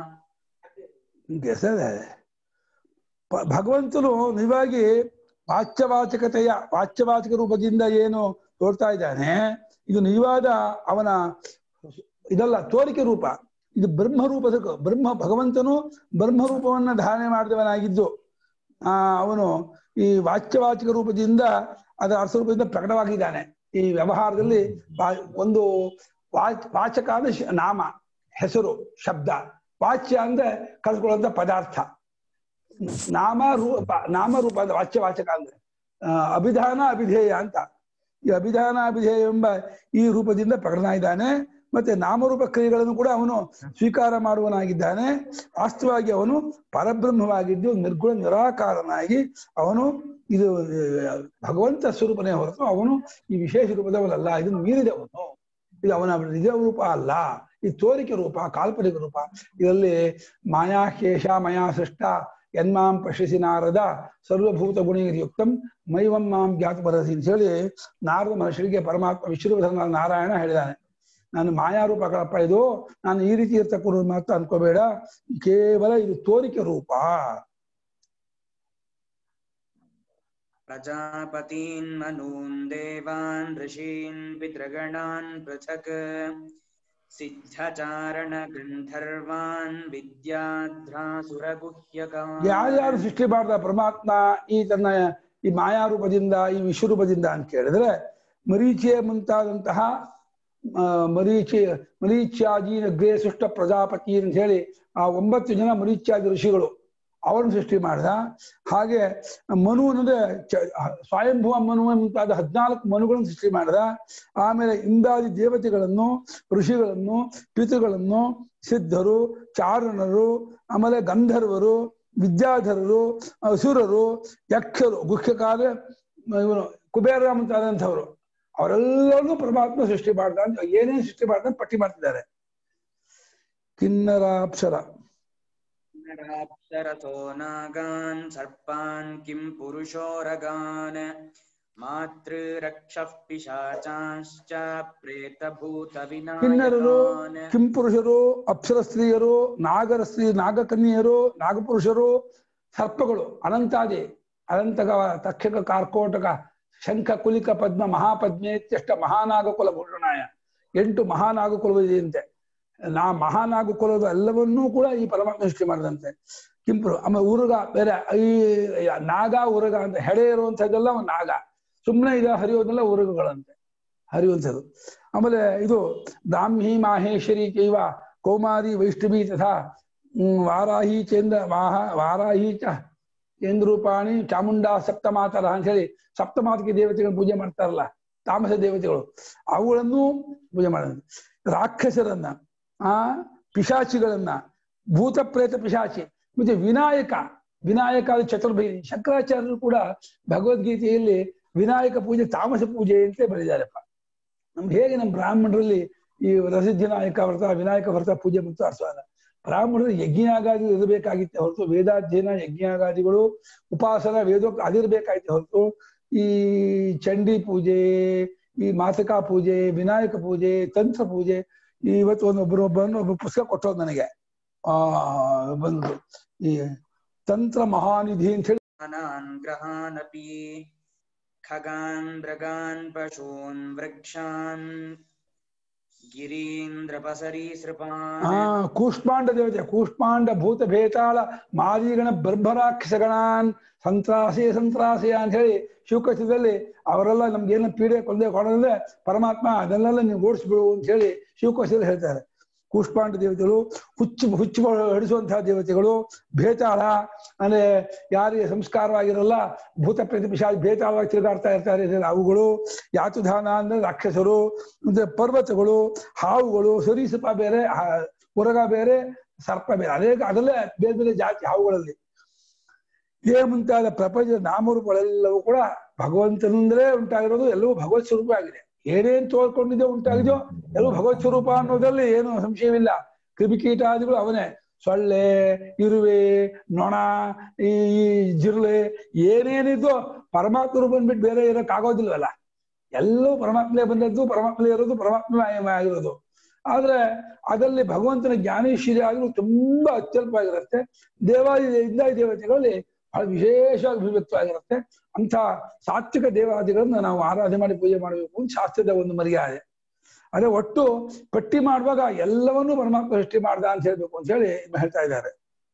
ಹೆಸರೇ ಪ- ಭಗವಂತನು ನಿಜವಾಗಿ ವಾಚ್ಯವಾಚಕತೆಯ ವಾಚ್ಯವಾಚಕ ರೂಪದಿಂದ ಏನು ತೋರ್ತಾ ಇದ್ದಾನೆ ಇದು ನಿಜವಾದ ಅವನ ಇದಲ್ಲ ತೋರಿಕೆ ರೂಪ ಇದು ಬ್ರಹ್ಮ ರೂಪದ ಬ್ರಹ್ಮ ಭಗವಂತನು ಬ್ರಹ್ಮ ರೂಪವನ್ನ ಧಾರಣೆ ಮಾಡಿದವನಾಗಿದ್ದು ಆ ಅವನು ಈ ವಾಚ್ಯವಾಚಕ ರೂಪದಿಂದ ಅದರ ಅರ್ಥ ರೂಪದಿಂದ ಪ್ರಕಟವಾಗಿದ್ದಾನೆ ಈ ವ್ಯವಹಾರದಲ್ಲಿ ವಾ- ಒಂದು ವಾಚ್ ವಾಚಕ ಅಂದ್ರೆ ಶ- ನಾಮ ಹೆಸರು ಶಬ್ದ ವಾಚ್ಯ ಅಂದ್ರೆ ಕಲ್ತ್ಕೊಳ್ಳುವಂತ ಪದಾರ್ಥ ನಾಮ ರೂಪ ನಾಮ ರೂಪ ಅಂದ್ರೆ ವಾಚ್ಯ ವಾಚಕ ಅಂದ್ರೆ ಆ, ಅಭಿಧಾನ ಅಭಿಧೇಯ ಅಂತ ಈ ಅಭಿಧಾನ ಅಭಿಧೇಯ ಎಂಬ ಈ ರೂಪದಿಂದ ಪ್ರಕಟನ ಇದ್ದಾನೆ ಮತ್ತೆ ನಾಮರೂಪ ಕ್ರಿಯೆಗಳನ್ನು ಕೂಡ ಅವನು ಸ್ವೀಕಾರ ಮಾಡುವನಾಗಿದ್ದಾನೆ ವಾಸ್ತವವಾಗಿ ಅವನು ಪರಬ್ರಹ್ಮವಾಗಿದ್ದು ನಿರ್ಗುಣ ನಿರಾಕಾರನಾಗಿ ಅವನು ಇದು ಆ, ಭಗವಂತ ಸ್ವರೂಪನೇ ಹೊರತು ಅವನು ಈ ವಿಶೇಷ ರೂಪದವನಲ್ಲ ಇದನ್ನು ಮೀರಿದವನು ಇದು ಅವನ ನಿಜ ರೂಪ ಅಲ್ಲ ಈ ತೋರಿಕೆ ರೂಪ ಕಾಲ್ಪನಿಕ ರೂಪ ಇದರಲ್ಲಿ ಮಾಯಾ ಕೇಶ ಮಯಾ ಸೃಷ್ಟ ಯನ್ಮಾಂ ಪಶ್ಯಸಿ ನಾರದ ಸರ್ವಭೂತ ಗುಣಿಯುಕ್ತಂ ಮೈವಂ ಮಾಂ ಜ್ಞಾತ ಬರಸಿ ಅಂತ ಹೇಳಿ ನಾರದ ಮಹರ್ಷಿಗೆ ಪರಮಾತ್ಮ ವಿಶ್ವಧನ ನಾರಾಯಣ ಹೇಳಿದಾನೆ ನಾನು ಮಾಯಾರೂಪ ಕಳಪ್ಪ ಇದು ನಾನು ಈ ರೀತಿ ಇರ್ತಕ್ಕೂ ಮಾತ್ರ ಅನ್ಕೋಬೇಡ ಕೇವಲ ಇದು ತೋರಿಕೆ ರೂಪ प्रजापतीन् मनून् देवान् ऋषीन् पितृगणान् पृथक् सिद्धचारणगन्धर्वान् विद्याध्रासुरगुह्यकान् ಯಾರ್ಯಾರು ಸೃಷ್ಟಿ ಮಾಡಿದ ಪರಮಾತ್ಮ ಈ ತನ್ನ ಈ ಮಾಯಾರೂಪದಿಂದ ಈ ವಿಶ್ವರೂಪದಿಂದ ಅಂತ ಕೇಳಿದ್ರೆ ಮರೀಚಿಯ ಮುಂತಾದಂತಹ ಆ, ಮರೀಚಿ ಮರೀಚ್ಯಾದಿ ಅಗ್ರೇ ಸೃಷ್ಟ ಪ್ರಜಾಪತಿ ಅಂತ ಹೇಳಿ ಆ ಒಂಬತ್ತು ಜನ ಮರೀಚ್ಯಾದಿ ಋಷಿಗಳು ಅವರನ್ನು ಸೃಷ್ಟಿ ಮಾಡಿದ ಹಾಗೆ ಮನು ಅಂದ್ರೆ ಚ- ಸ್ವಯಂಭುವ ಮನು ಮುಂತಾದ ಹದಿನಾಲ್ಕು ಮನುಗಳನ್ನು ಸೃಷ್ಟಿ ಮಾಡಿದ ಆಮೇಲೆ ಇಂದಾದಿ ದೇವತೆಗಳನ್ನು ಋಷಿಗಳನ್ನು ಪಿತೃಗಳನ್ನು ಸಿದ್ಧರು ಚಾರಣರು ಆಮೇಲೆ ಗಂಧರ್ವರು ವಿದ್ಯಾಧರರು ಅಸುರರು ಯಕ್ಷರು ಗುಹ್ಯಕಾಲ ಇವನು ಕುಬೇರ ಮುಂತಾದಂಥವ್ರು ಅವರೆಲ್ಲರನ್ನೂ ಪರಮಾತ್ಮ ಸೃಷ್ಟಿ ಮಾಡ್ದ ಅಂತ ಏನೇನು ಸೃಷ್ಟಿ ಮಾಡ್ದ ಅಂತ ಪಟ್ಟಿ ಮಾಡ್ತಿದ್ದಾರೆ ಕಿನ್ನರಾಪ್ಸರ नराप्सरसो नागान् सर्पान् किं पुरुषोरगान् मातृरक्षः पिशाचांश्च ಕಿನ್ನರರು प्रेतभूतविनायकान् ಕಿಂಪುರುಷರು ಅಪ್ಸರ ಸ್ತ್ರೀಯರು ನಾಗರ ಸ್ತ್ರೀ ನಾಗಕನ್ಯರು ನಾಗಪುರುಷರು ಸರ್ಪಗಳು ಅನಂತಾದಿ ಅನಂತಕ ತಕ್ಷಕ ಕಾರ್ಕೋಟಕ ಶಂಖ ಕುಲಿಕ ಪದ್ಮ ಮಹಾಪದ್ಮೆ ಇತ್ಯಷ್ಟ ಮಹಾನಾಗ ಕುಲ ಭೂಷಣಾಯ ಎಂಟು ಮಹಾನಾಗ ಕುಲವಿದೆಯಂತೆ ನಾ ಮಹಾನಾಗ ಕುಲದ ಎಲ್ಲವನ್ನೂ ಕೂಡ ಈ ಪರಮಾತ್ಮ ಸೃಷ್ಟಿ ಮಾಡಿದಂತೆ ಕಿಂಪುರು ಆಮೇಲೆ ಉರುಗ ಬೇರೆ ಈ ನಾಗ ಉರುಗ ಅಂತ ಹೆಡೆ ಇರುವಂಥದ್ದೆಲ್ಲ ಒಂದು ನಾಗ ಸುಮ್ಮನೆ ಇದು ಹರಿಯೋದೆಲ್ಲ ಉರುಗಗಳಂತೆ ಹರಿಯುವಂಥದ್ದು ಆಮೇಲೆ ಇದು ಬ್ರಾಹ್ಮಿ ಮಾಹೇಶ್ವರಿ ಚೈವ ಕೌಮಾರಿ ವೈಷ್ಣವಿ ತಥಾ ಹ್ಮ್, ವಾರಾಹಿ ಚೇಂದ್ರ ವಾಹ ವಾರಾಹಿ ಚ ಚೇಂದ್ರೂಪಾಣಿ ಚಾಮುಂಡಾ ಸಪ್ತಮಾತರ ಅಂತ ಹೇಳಿ ಸಪ್ತಮಾತಕ್ಕೆ ದೇವತೆಗಳು ಪೂಜೆ ಮಾಡ್ತಾರಲ್ಲ ತಾಮಸ ದೇವತೆಗಳು ಅವುಗಳನ್ನು ಪೂಜೆ ಮಾಡಿದ್ರು ರಾಕ್ಷಸರನ್ನ ಆ ಪಿಶಾಚಿಗಳನ್ನ ಭೂತ ಪ್ರೇತ ಪಿಶಾಚಿ ಮತ್ತೆ ವಿನಾಯಕ ವಿನಾಯಕ ಅದು ಚತುರ್ಭೈ ಶಂಕರಾಚಾರ್ಯರು ಕೂಡ ಭಗವದ್ಗೀತೆಯಲ್ಲಿ ವಿನಾಯಕ ಪೂಜೆ ತಾಮಸ ಪೂಜೆ ಅಂತ ಬರೆದಿದ್ದಾರಪ್ಪ ನಮ್ಗೆ ಹೇಗೆ ನಮ್ಮ ಬ್ರಾಹ್ಮಣರಲ್ಲಿ ಈ ರಸಿದ್ಧ ನಾಯಕ ವ್ರತ ವಿನಾಯಕ ವ್ರತ ಪೂಜೆ ಮತ್ತು ಅರ್ಥವಾದ ಬ್ರಾಹ್ಮಣರು ಯಜ್ಞಯಾಗಾದಿ ಇರಬೇಕಾಗಿತ್ತೆ ಹೊರತು ವೇದಾಧ್ಯಯನ ಯಜ್ಞಯಾಗಾದಿಗಳು ಉಪಾಸನ ವೇದೋಕ್ತ ಅದಿರ್ಬೇಕಾಗಿತ್ತೆ ಹೊರತು ಈ ಚಂಡಿ ಪೂಜೆ ಈ ಮಾತಕ ಪೂಜೆ ವಿನಾಯಕ ಪೂಜೆ ತಂತ್ರ ಪೂಜೆ ಇವತ್ತು ಒಂದು ಒಬ್ಬರು ಒಬ್ಬರನ್ನು ಒಬ್ಬ ಪುಸ್ತಕ ಕೊಟ್ಟೋದು ನನಗೆ ಆ ಬಂದು ಈ ತಂತ್ರ ಮಹಾನಿಧಿ ಅಂತ ಹೇಳಿ अनान् ग्रहानपि खगान् मृगान् पशून् वृक्षान् गिरीन्द्रपसरीसृपान् ಆ ಕೂಷ್ಮಾಂಡ ದೇವತೆ ಕೂಷ್ಮಾಂಡ ಭೂತ ಭೇತಾಳ ಮಾದಿಗಣ ಬರ್ಭರಾಕ್ಷಸಗಣಾನ್ ಸಂತ್ರಾಸೆ ಸಂತ್ರಾಸೆ ಅಂತ ಹೇಳಿ ಶಿವಕಥದಲ್ಲಿ ಅವರೆಲ್ಲ ನಮ್ಗೆ ಏನೋ ಪೀಡೆ ಕೊಂದೆ ಕೊಡೋದ್ರೆ ಪರಮಾತ್ಮ ಅದನ್ನೆಲ್ಲ ನೀವು ಓಡಿಸ್ಬಿಡು ಅಂತ ಹೇಳಿ ಶಿವಕೋಶದಲ್ಲಿ ಹೇಳ್ತಾರೆ ಕೂಷ್ಮಾಂಡ ದೇವತೆಗಳು ಹುಚ್ಚು ಹುಚ್ಚು ಹಿಡಿಸುವಂತಹ ದೇವತೆಗಳು ಭೇತಾಳ ಅಂದ್ರೆ ಯಾರಿಗೆ ಸಂಸ್ಕಾರವಾಗಿರಲ್ಲ ಭೂತ ಪ್ರೇತ ಪಿಶಾಚಿ ಭೇತಾಳವಾಗಿ ತಿರುಗಾಡ್ತಾ ಇರ್ತಾರೆ ಇದೆಲ್ಲ ಅವುಗಳು ಯಾತುಧಾನ ಅಂದ್ರೆ ರಾಕ್ಷಸರು ಮತ್ತೆ ಪರ್ವತಗಳು ಹಾವುಗಳು ಸರೀಸೃಪ ಬೇರೆ ಹಾ- ಉರಗ ಬೇರೆ ಸರ್ಪ ಬೇರೆ ಅನೇಕ ಅದರಲ್ಲೇ ಬೇರೆ ಬೇರೆ ಜಾತಿ ಹಾವುಗಳಲ್ಲಿ ಇದೇ ಮುಂತಾದ ಪ್ರಪಂಚದ ನಾಮರೂಪಗಳೆಲ್ಲವೂ ಕೂಡ ಭಗವಂತನಿಂದಲೇ ಉಂಟಾಗಿರೋದು ಎಲ್ಲವೂ ಭಗವತ್ ಸ್ವರೂಪ ಆಗಿದೆ ಏನೇನ್ ತೋರ್ಕೊಂಡಿದೆ ಉಂಟಾಗಿದೆಯೋ ಎಲ್ಲವೂ ಭಗವತ್ ಸ್ವರೂಪ ಅನ್ನೋದ್ರಲ್ಲಿ ಏನು ಸಂಶಯವಿಲ್ಲ ಕ್ರಿಮಿಕೀಟಾದಿಗಳು ಅವನೇ ಸೊಳ್ಳೆ ಇರುವೆ ನೊಣ ಈ ಈ ಜಿರುಳೆ ಏನೇನಿದ್ದು ಪರಮಾತ್ಮ ರೂಪ ಬಿಟ್ಟು ಬೇರೆ ಇರಕ್ ಆಗೋದಿಲ್ವಲ್ಲ ಎಲ್ಲವೂ ಪರಮಾತ್ಮನೇ ಬಂದದ್ದು ಪರಮಾತ್ಮನೇ ಇರೋದು ಪರಮಾತ್ಮ ಆಗಿರೋದು ಆದ್ರೆ ಅದರಲ್ಲಿ ಭಗವಂತನ ಜ್ಞಾನೇಶ್ವರಿ ಆಗಲು ತುಂಬಾ ಅತ್ಯಲ್ಪವಾಗಿರುತ್ತೆ ದೇವಾದಿ ಇಂದಾದಿ ದೇವತೆಗಳಲ್ಲಿ ಬಹಳ ವಿಶೇಷವಾಗಿ ಅಭಿವ್ಯಕ್ತವಾಗಿರುತ್ತೆ ಅಂತ ಸಾತ್ವಿಕ ದೇವಾದಿಗಳನ್ನ ನಾವು ಆರಾಧನೆ ಮಾಡಿ ಪೂಜೆ ಮಾಡಬೇಕು ಅಂತ ಶಾಸ್ತ್ರದ ಒಂದು ಮರ್ಯಾದೆ ಅದೇ ಒಟ್ಟು ಪಟ್ಟಿ ಮಾಡುವಾಗ ಎಲ್ಲವನ್ನೂ ಪರಮಾತ್ಮ ಸೃಷ್ಟಿ ಮಾಡ್ದ ಅಂತ ಹೇಳ್ಬೇಕು ಅಂತ ಹೇಳಿ ಹೇಳ್ತಾ ಇದ್ದಾರೆ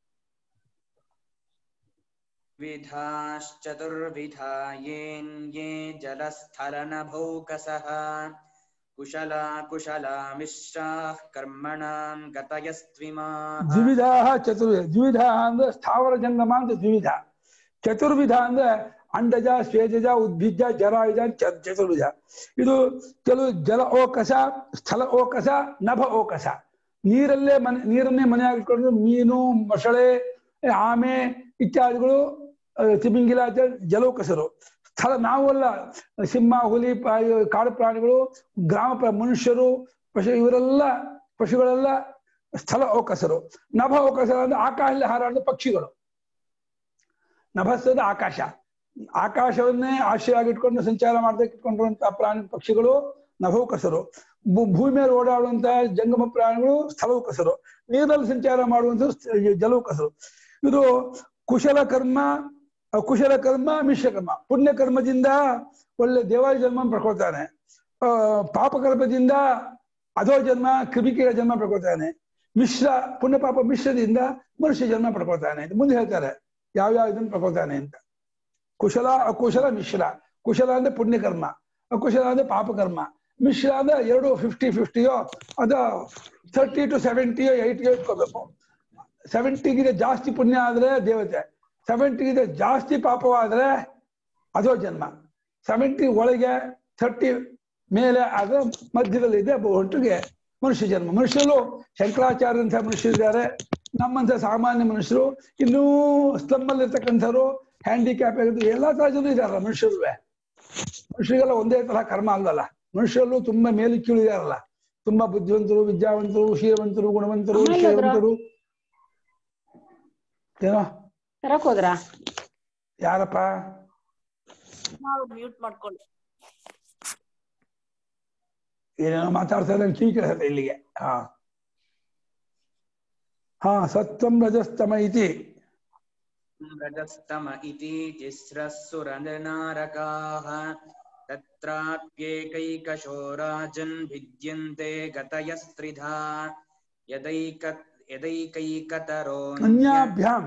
विधाश्चतुर्विधा येन्ये जलस्थलनभौकसः कुशला कुशला मिश्राः कर्मणां गतयस्त्विमाः ದ್ವಿವಿಧ ಚತುರ್ವಿಧ ದ್ವಿವಿಧ ಅಂದ್ರೆ ಸ್ಥಾವರ ಜಂಗಮ ಅಂತ ದ್ವಿವಿಧ ಚತುರ್ವಿಧ ಅಂದ್ರೆ ಅಂಡಜ ಸ್ವೇಜಜ ಉದ್ಭಿಜ ಜರಾಯುಜ ಚ- ಚತುರ್ವಿಧ ಇದು ಕೆಲವು ಜಲ ಓಕಸ ಸ್ಥಳ ಓಕಸ ನಭ ಓಕಸ ನೀರಲ್ಲೇ ಮನೆ ನೀರನ್ನೇ ಮನೆಯಾಗಿಟ್ಕೊಂಡು ಮೀನು ಮೊಸಳೆ ಆಮೆ ಇತ್ಯಾದಿಗಳು ಆ, ತಿಮಿಂಗಿಲ ಇತ್ಯಾದಿ ಜಲೋಕಸರು ಸ್ಥಳ ನಾವೆಲ್ಲ ಸಿಂಹ ಹುಲಿ ಪ- ಕಾಡು ಪ್ರಾಣಿಗಳು ಗ್ರಾಮ ಪ್ರ- ಮನುಷ್ಯರು ಪಶು ಇವರೆಲ್ಲ ಪಶುಗಳೆಲ್ಲ ಸ್ಥಳ ಅವಕಾಶರು ನಭ ಅವಕಾಶ ಅಂದ್ರೆ ಆಕಾಶದಲ್ಲಿ ಹಾರಾಡುವ ಪಕ್ಷಿಗಳು ನಭಸ್ತದ ಆಕಾಶ ಆಕಾಶವನ್ನೇ ಆಶ್ರಯವಾಗಿಟ್ಕೊಂಡು ಸಂಚಾರ ಮಾಡ್ದಕ್ಕೆ ಇಟ್ಕೊಂಡಿರುವಂತಹ ಪ್ರಾಣಿ ಪಕ್ಷಿಗಳು ನಭೋಕಸರು ಭೂ- ಭೂಮಿ ಮೇಲೆ ಓಡಾಡುವಂತಹ ಜಂಗಮ ಪ್ರಾಣಿಗಳು ಸ್ಥಳೋಕಸರು ನೀರಲ್ಲಿ ಸಂಚಾರ ಮಾಡುವಂತಹ ಜಲೋಕಸರು ಇದು ಕುಶಲ ಕರ್ಮ ಅಕುಶಲ ಕರ್ಮ ಮಿಶ್ರ ಕರ್ಮ ಪುಣ್ಯ ಕರ್ಮದಿಂದ ಒಳ್ಳೆ ದೇವಾದಿ ಜನ್ಮ ಪಡ್ಕೊಳ್ತಾನೆ ಆ, ಪಾಪ ಕರ್ಮದಿಂದ ಅಧೋ ಜನ್ಮ ಕ್ರಿಮಿಕೀಟ ಜನ್ಮ ಪಡ್ಕೊಳ್ತಾನೆ ಮಿಶ್ರ ಪುಣ್ಯ ಪಾಪ ಮಿಶ್ರದಿಂದ ಮನುಷ್ಯ ಜನ್ಮ ಪಡ್ಕೊಳ್ತಾನೆ ಅಂತ ಮುಂದೆ ಹೇಳ್ತಾರೆ ಯಾವ್ಯಾವ ಇದನ್ನ ಪಡ್ಕೊಳ್ತಾನೆ ಅಂತ ಕುಶಲ ಅಕುಶಲ ಮಿಶ್ರ ಕುಶಲ ಅಂದ್ರೆ ಪುಣ್ಯಕರ್ಮ ಅಕುಶಲ ಅಂದ್ರೆ ಪಾಪಕರ್ಮ ಮಿಶ್ರ ಅಂದ್ರೆ ಎರಡು ಫಿಫ್ಟಿ ಫಿಫ್ಟಿಯೋ ಅದ ಥರ್ಟಿ ಟು ಸೆವೆಂಟಿಯೋ ಏಯ್ಟಿಯೋ ಇಟ್ಕೋಬೇಕು ಸೆವೆಂಟಿಗಿದೆ ಜಾಸ್ತಿ ಪುಣ್ಯ ಆದ್ರೆ ದೇವತೆ ಸೆವೆಂಟಿಗಿದೆ ಜಾಸ್ತಿ ಪಾಪವಾದ್ರೆ ಅದೋ ಜನ್ಮ ಸೆವೆಂಟಿ ಒಳಗೆ ಥರ್ಟಿ ಮೇಲೆ ಆದ್ರೆ ಮಧ್ಯದಲ್ಲಿ ಇದೆ ಒಟ್ಟಿಗೆ ಮನುಷ್ಯ ಜನ್ಮ ಮನುಷ್ಯರು ಶಂಕರಾಚಾರ್ಯಂಥ ಮನುಷ್ಯರಿದ್ದಾರೆ ನಮ್ಮಂಥ ಸಾಮಾನ್ಯ ಮನುಷ್ಯರು ಇನ್ನೂ ಸ್ಲಮ್ ಅಲ್ಲಿ ಇರ್ತಕ್ಕಂಥವ್ರು ಹ್ಯಾಂಡಿಕ್ಯಾಪ್ ಆಗಿದ್ದು ಎಲ್ಲಾ ತರ ಜನ ಇದಾರಲ್ಲ ಮನುಷ್ಯರುವೆ ಮನುಷ್ಯರಿಗೆಲ್ಲ ಒಂದೇ ತರ ಕರ್ಮ ಅಲ್ವಲ್ಲ ಮನುಷ್ಯರಲ್ಲೂ ತುಂಬಾ ಮೇಲೆ ಕೀಳಿದಾರಲ್ಲ ತುಂಬಾ ಬುದ್ಧಿವಂತರು ವಿದ್ಯಾವಂತರು ಶೀಲವಂತರು ಗುಣವಂತರು ಅಮ್ಮ ಎಲ್ಲಾದ್ರು? ವಿಷಯವಂತರು ಏನೋ ತರಕ್ ಹೋದ್ರಾ ಯಾರಪ್ಪ ಮ್ಯೂಟ್ ಮಾಡ್ಕೊಳ್ಳಿ ಏನೇನೋ ಮಾತಾಡ್ತಾ ಇದ್ದಾರೆ ಕಿವಿ ಕೇಳಿಸುತ್ತೆ ಇಲ್ಲಿಗೆ ಹಾ ಹಾ ಸತ್ವಂ ರಜಸ್ತಮ ಇತಿ रजस्तम इति तिस्रः सुरनरकाः तत्राप्येकैकशो राजन् भिद्यन्ते गतयस्त्रिधा यदैक यदैकैकतरो ಅನ್ಯಾಭ್ಯಾಂ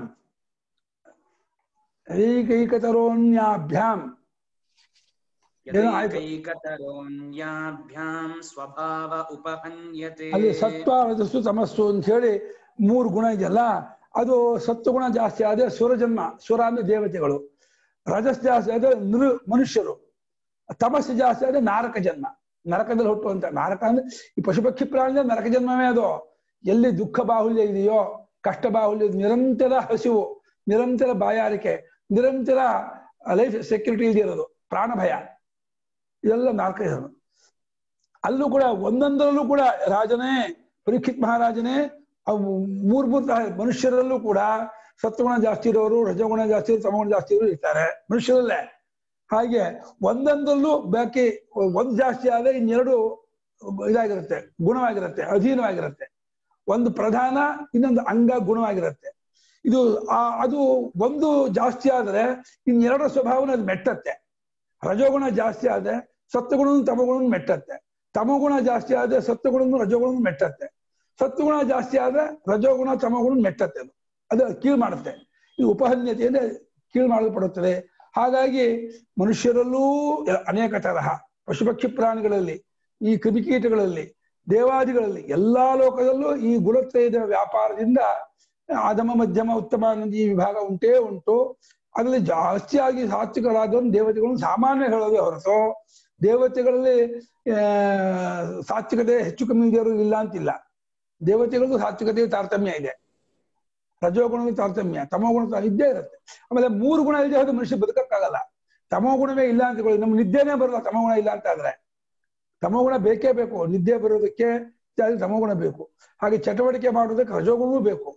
ಏಕೈಕತರೋನ್ಯಾಭ್ಯಾಂ ಏನೋ ಆಯ್ತು. यदैकैकतरोऽन्याभ्यां स्वभाव उपहन्यते ಅಲ್ಲಿ ಸತ್ವ ರಜಸ್ಸು ತಮಸ್ಸು ಅಂತ ಹೇಳಿ ಮೂರು ಗುಣ ಇದೆಯಲ್ಲ ಅದು ಸತ್ವಗುಣ ಜಾಸ್ತಿ ಆದ್ರೆ ಸುರಜನ್ಮ ಸುರ ಅಂದ್ರೆ ದೇವತೆಗಳು ರಜಸ್ ಜಾಸ್ತಿ ಆದ್ರೆ ನೃ ಮನುಷ್ಯರು ತಮಸ್ಸು ಜಾಸ್ತಿ ಆದ್ರೆ ನಾರಕ ಜನ್ಮ ನರಕದಲ್ಲಿ ಹುಟ್ಟುವಂತ ನಾರಕ ಅಂದ್ರೆ ಈ ಪಶು ಪಕ್ಷಿ ಪ್ರಾಣಿ ನರಕ ಜನ್ಮವೇ ಅದು ಎಲ್ಲಿ ದುಃಖ ಬಾಹುಲ್ಯ ಇದೆಯೋ ಕಷ್ಟ ಬಾಹುಲ್ಯ ನಿರಂತರ ಹಸಿವು ನಿರಂತರ ಬಾಯಾರಿಕೆ ನಿರಂತರ ಲೈಫ್ ಸೆಕ್ಯೂರಿಟಿ ಇದಿರೋದು ಪ್ರಾಣ ಭಯ ಇದೆಲ್ಲ ನಾಲ್ಕೈದು ಅಲ್ಲೂ ಕೂಡ ಒಂದೊಂದರಲ್ಲೂ ಕೂಡ ರಾಜನೇ ಪರೀಕ್ಷಿತ್ ಮಹಾರಾಜನೇ ಅವು ಮೂರ್ ಮೂರ್ ತರ ಮನುಷ್ಯರಲ್ಲೂ ಕೂಡ ಸತ್ವಗುಣ ಜಾಸ್ತಿ ಇರೋರು ರಜಗುಣ ಜಾಸ್ತಿ ಇರೋರು ತಮಗುಣ ಜಾಸ್ತಿ ಇರೋರು ಇರ್ತಾರೆ ಮನುಷ್ಯರಲ್ಲೇ ಹಾಗೆ ಒಂದೊಂದರಲ್ಲೂ ಬಾಕಿ ಒಂದ್ ಜಾಸ್ತಿ ಆದ್ರೆ ಇನ್ನೆರಡು ಇದಾಗಿರುತ್ತೆ ಗುಣವಾಗಿರುತ್ತೆ ಅಧೀನವಾಗಿರುತ್ತೆ ಒಂದು ಪ್ರಧಾನ ಇನ್ನೊಂದು ಅಂಗ ಗುಣವಾಗಿರುತ್ತೆ ಇದು ಆ ಅದು ಒಂದು ಜಾಸ್ತಿ ಆದ್ರೆ ಇನ್ನೆರಡರ ಸ್ವಭಾವನ ಅದು ಮೆಟ್ಟತ್ತೆ ರಜೋಗುಣ ಜಾಸ್ತಿ ಆದ್ರೆ ಸತ್ವಗುಣ ತಮಗುಣ ಮೆಟ್ಟತ್ತೆ ತಮಗುಣ ಜಾಸ್ತಿ ಆದ್ರೆ ಸತ್ವಗುಣ ರಜೋಗುಣ ಮೆಟ್ಟತ್ತೆ ಸತ್ವಗುಣ ಜಾಸ್ತಿ ಆದ್ರೆ ರಜೋಗುಣ ತಮಗುಣ ಮೆಟ್ಟತ್ತೆ ಅದು ಅದು ಕೀಳು ಮಾಡುತ್ತೆ ಇದು ಉಪಹನ್ಯತೆ ಅಂದ್ರೆ ಕೀಳು ಮಾಡಲ್ಪಡುತ್ತದೆ ಹಾಗಾಗಿ ಮನುಷ್ಯರಲ್ಲೂ ಅನೇಕ ತರಹ ಪಶುಪಕ್ಷಿ ಪ್ರಾಣಿಗಳಲ್ಲಿ ಈ ಕ್ರಿಮಿಕೀಟಗಳಲ್ಲಿ ದೇವಾದಿಗಳಲ್ಲಿ ಎಲ್ಲಾ ಲೋಕದಲ್ಲೂ ಈ ಗುಣತ್ರಯದ ವ್ಯಾಪಾರದಿಂದ ಆದಮ ಮಧ್ಯಮ ಉತ್ತಮ ಅನ್ನೋದು ಈ ವಿಭಾಗ ಉಂಟೇ ಉಂಟು ಅದರಲ್ಲಿ ಜಾಸ್ತಿಯಾಗಿ ಸಾತ್ವಿಕರಾದವನು ದೇವತೆಗಳನ್ನು ಸಾಮಾನ್ಯ ಹೇಳೋದೇ ಹೊರತು ದೇವತೆಗಳಲ್ಲಿ ಆ ಸಾತ್ವಿಕತೆ ಹೆಚ್ಚು ಕಮ್ಮಿ ಇದೆಯವರು ಇಲ್ಲ ಅಂತಿಲ್ಲ ದೇವತೆಗಳಿಗೂ ಸಾತ್ವಿಕತೆ ತಾರತಮ್ಯ ಇದೆ ರಜೋಗುಣದ ತಾರತಮ್ಯ ತಮೋಗುಣ ತಾ- ಇದ್ದೇ ಇರುತ್ತೆ ಆಮೇಲೆ ಮೂರು ಗುಣ ಇಲ್ಲದೆ ಹೋದ್ರೆ ಮನುಷ್ಯ ಬದುಕಕ್ಕಾಗಲ್ಲ ತಮೋಗುಣವೇ ಇಲ್ಲ ಅಂತ ಹೇಳಿ ನಮ್ಗೆ ನಿದ್ದೆನೇ ಬರಲ್ಲ ತಮೋಗುಣ ಇಲ್ಲ ಅಂತ ಆದ್ರೆ ತಮೋಗುಣ ಬೇಕೇ ಬೇಕು ನಿದ್ದೆ ಬರೋದಕ್ಕೆ ಜಾಸ್ತಿ ತಮೋಗುಣ ಬೇಕು ಹಾಗೆ ಚಟುವಟಿಕೆ ಮಾಡೋದಕ್ಕೆ ರಜೋಗುಣವೂ ಬೇಕು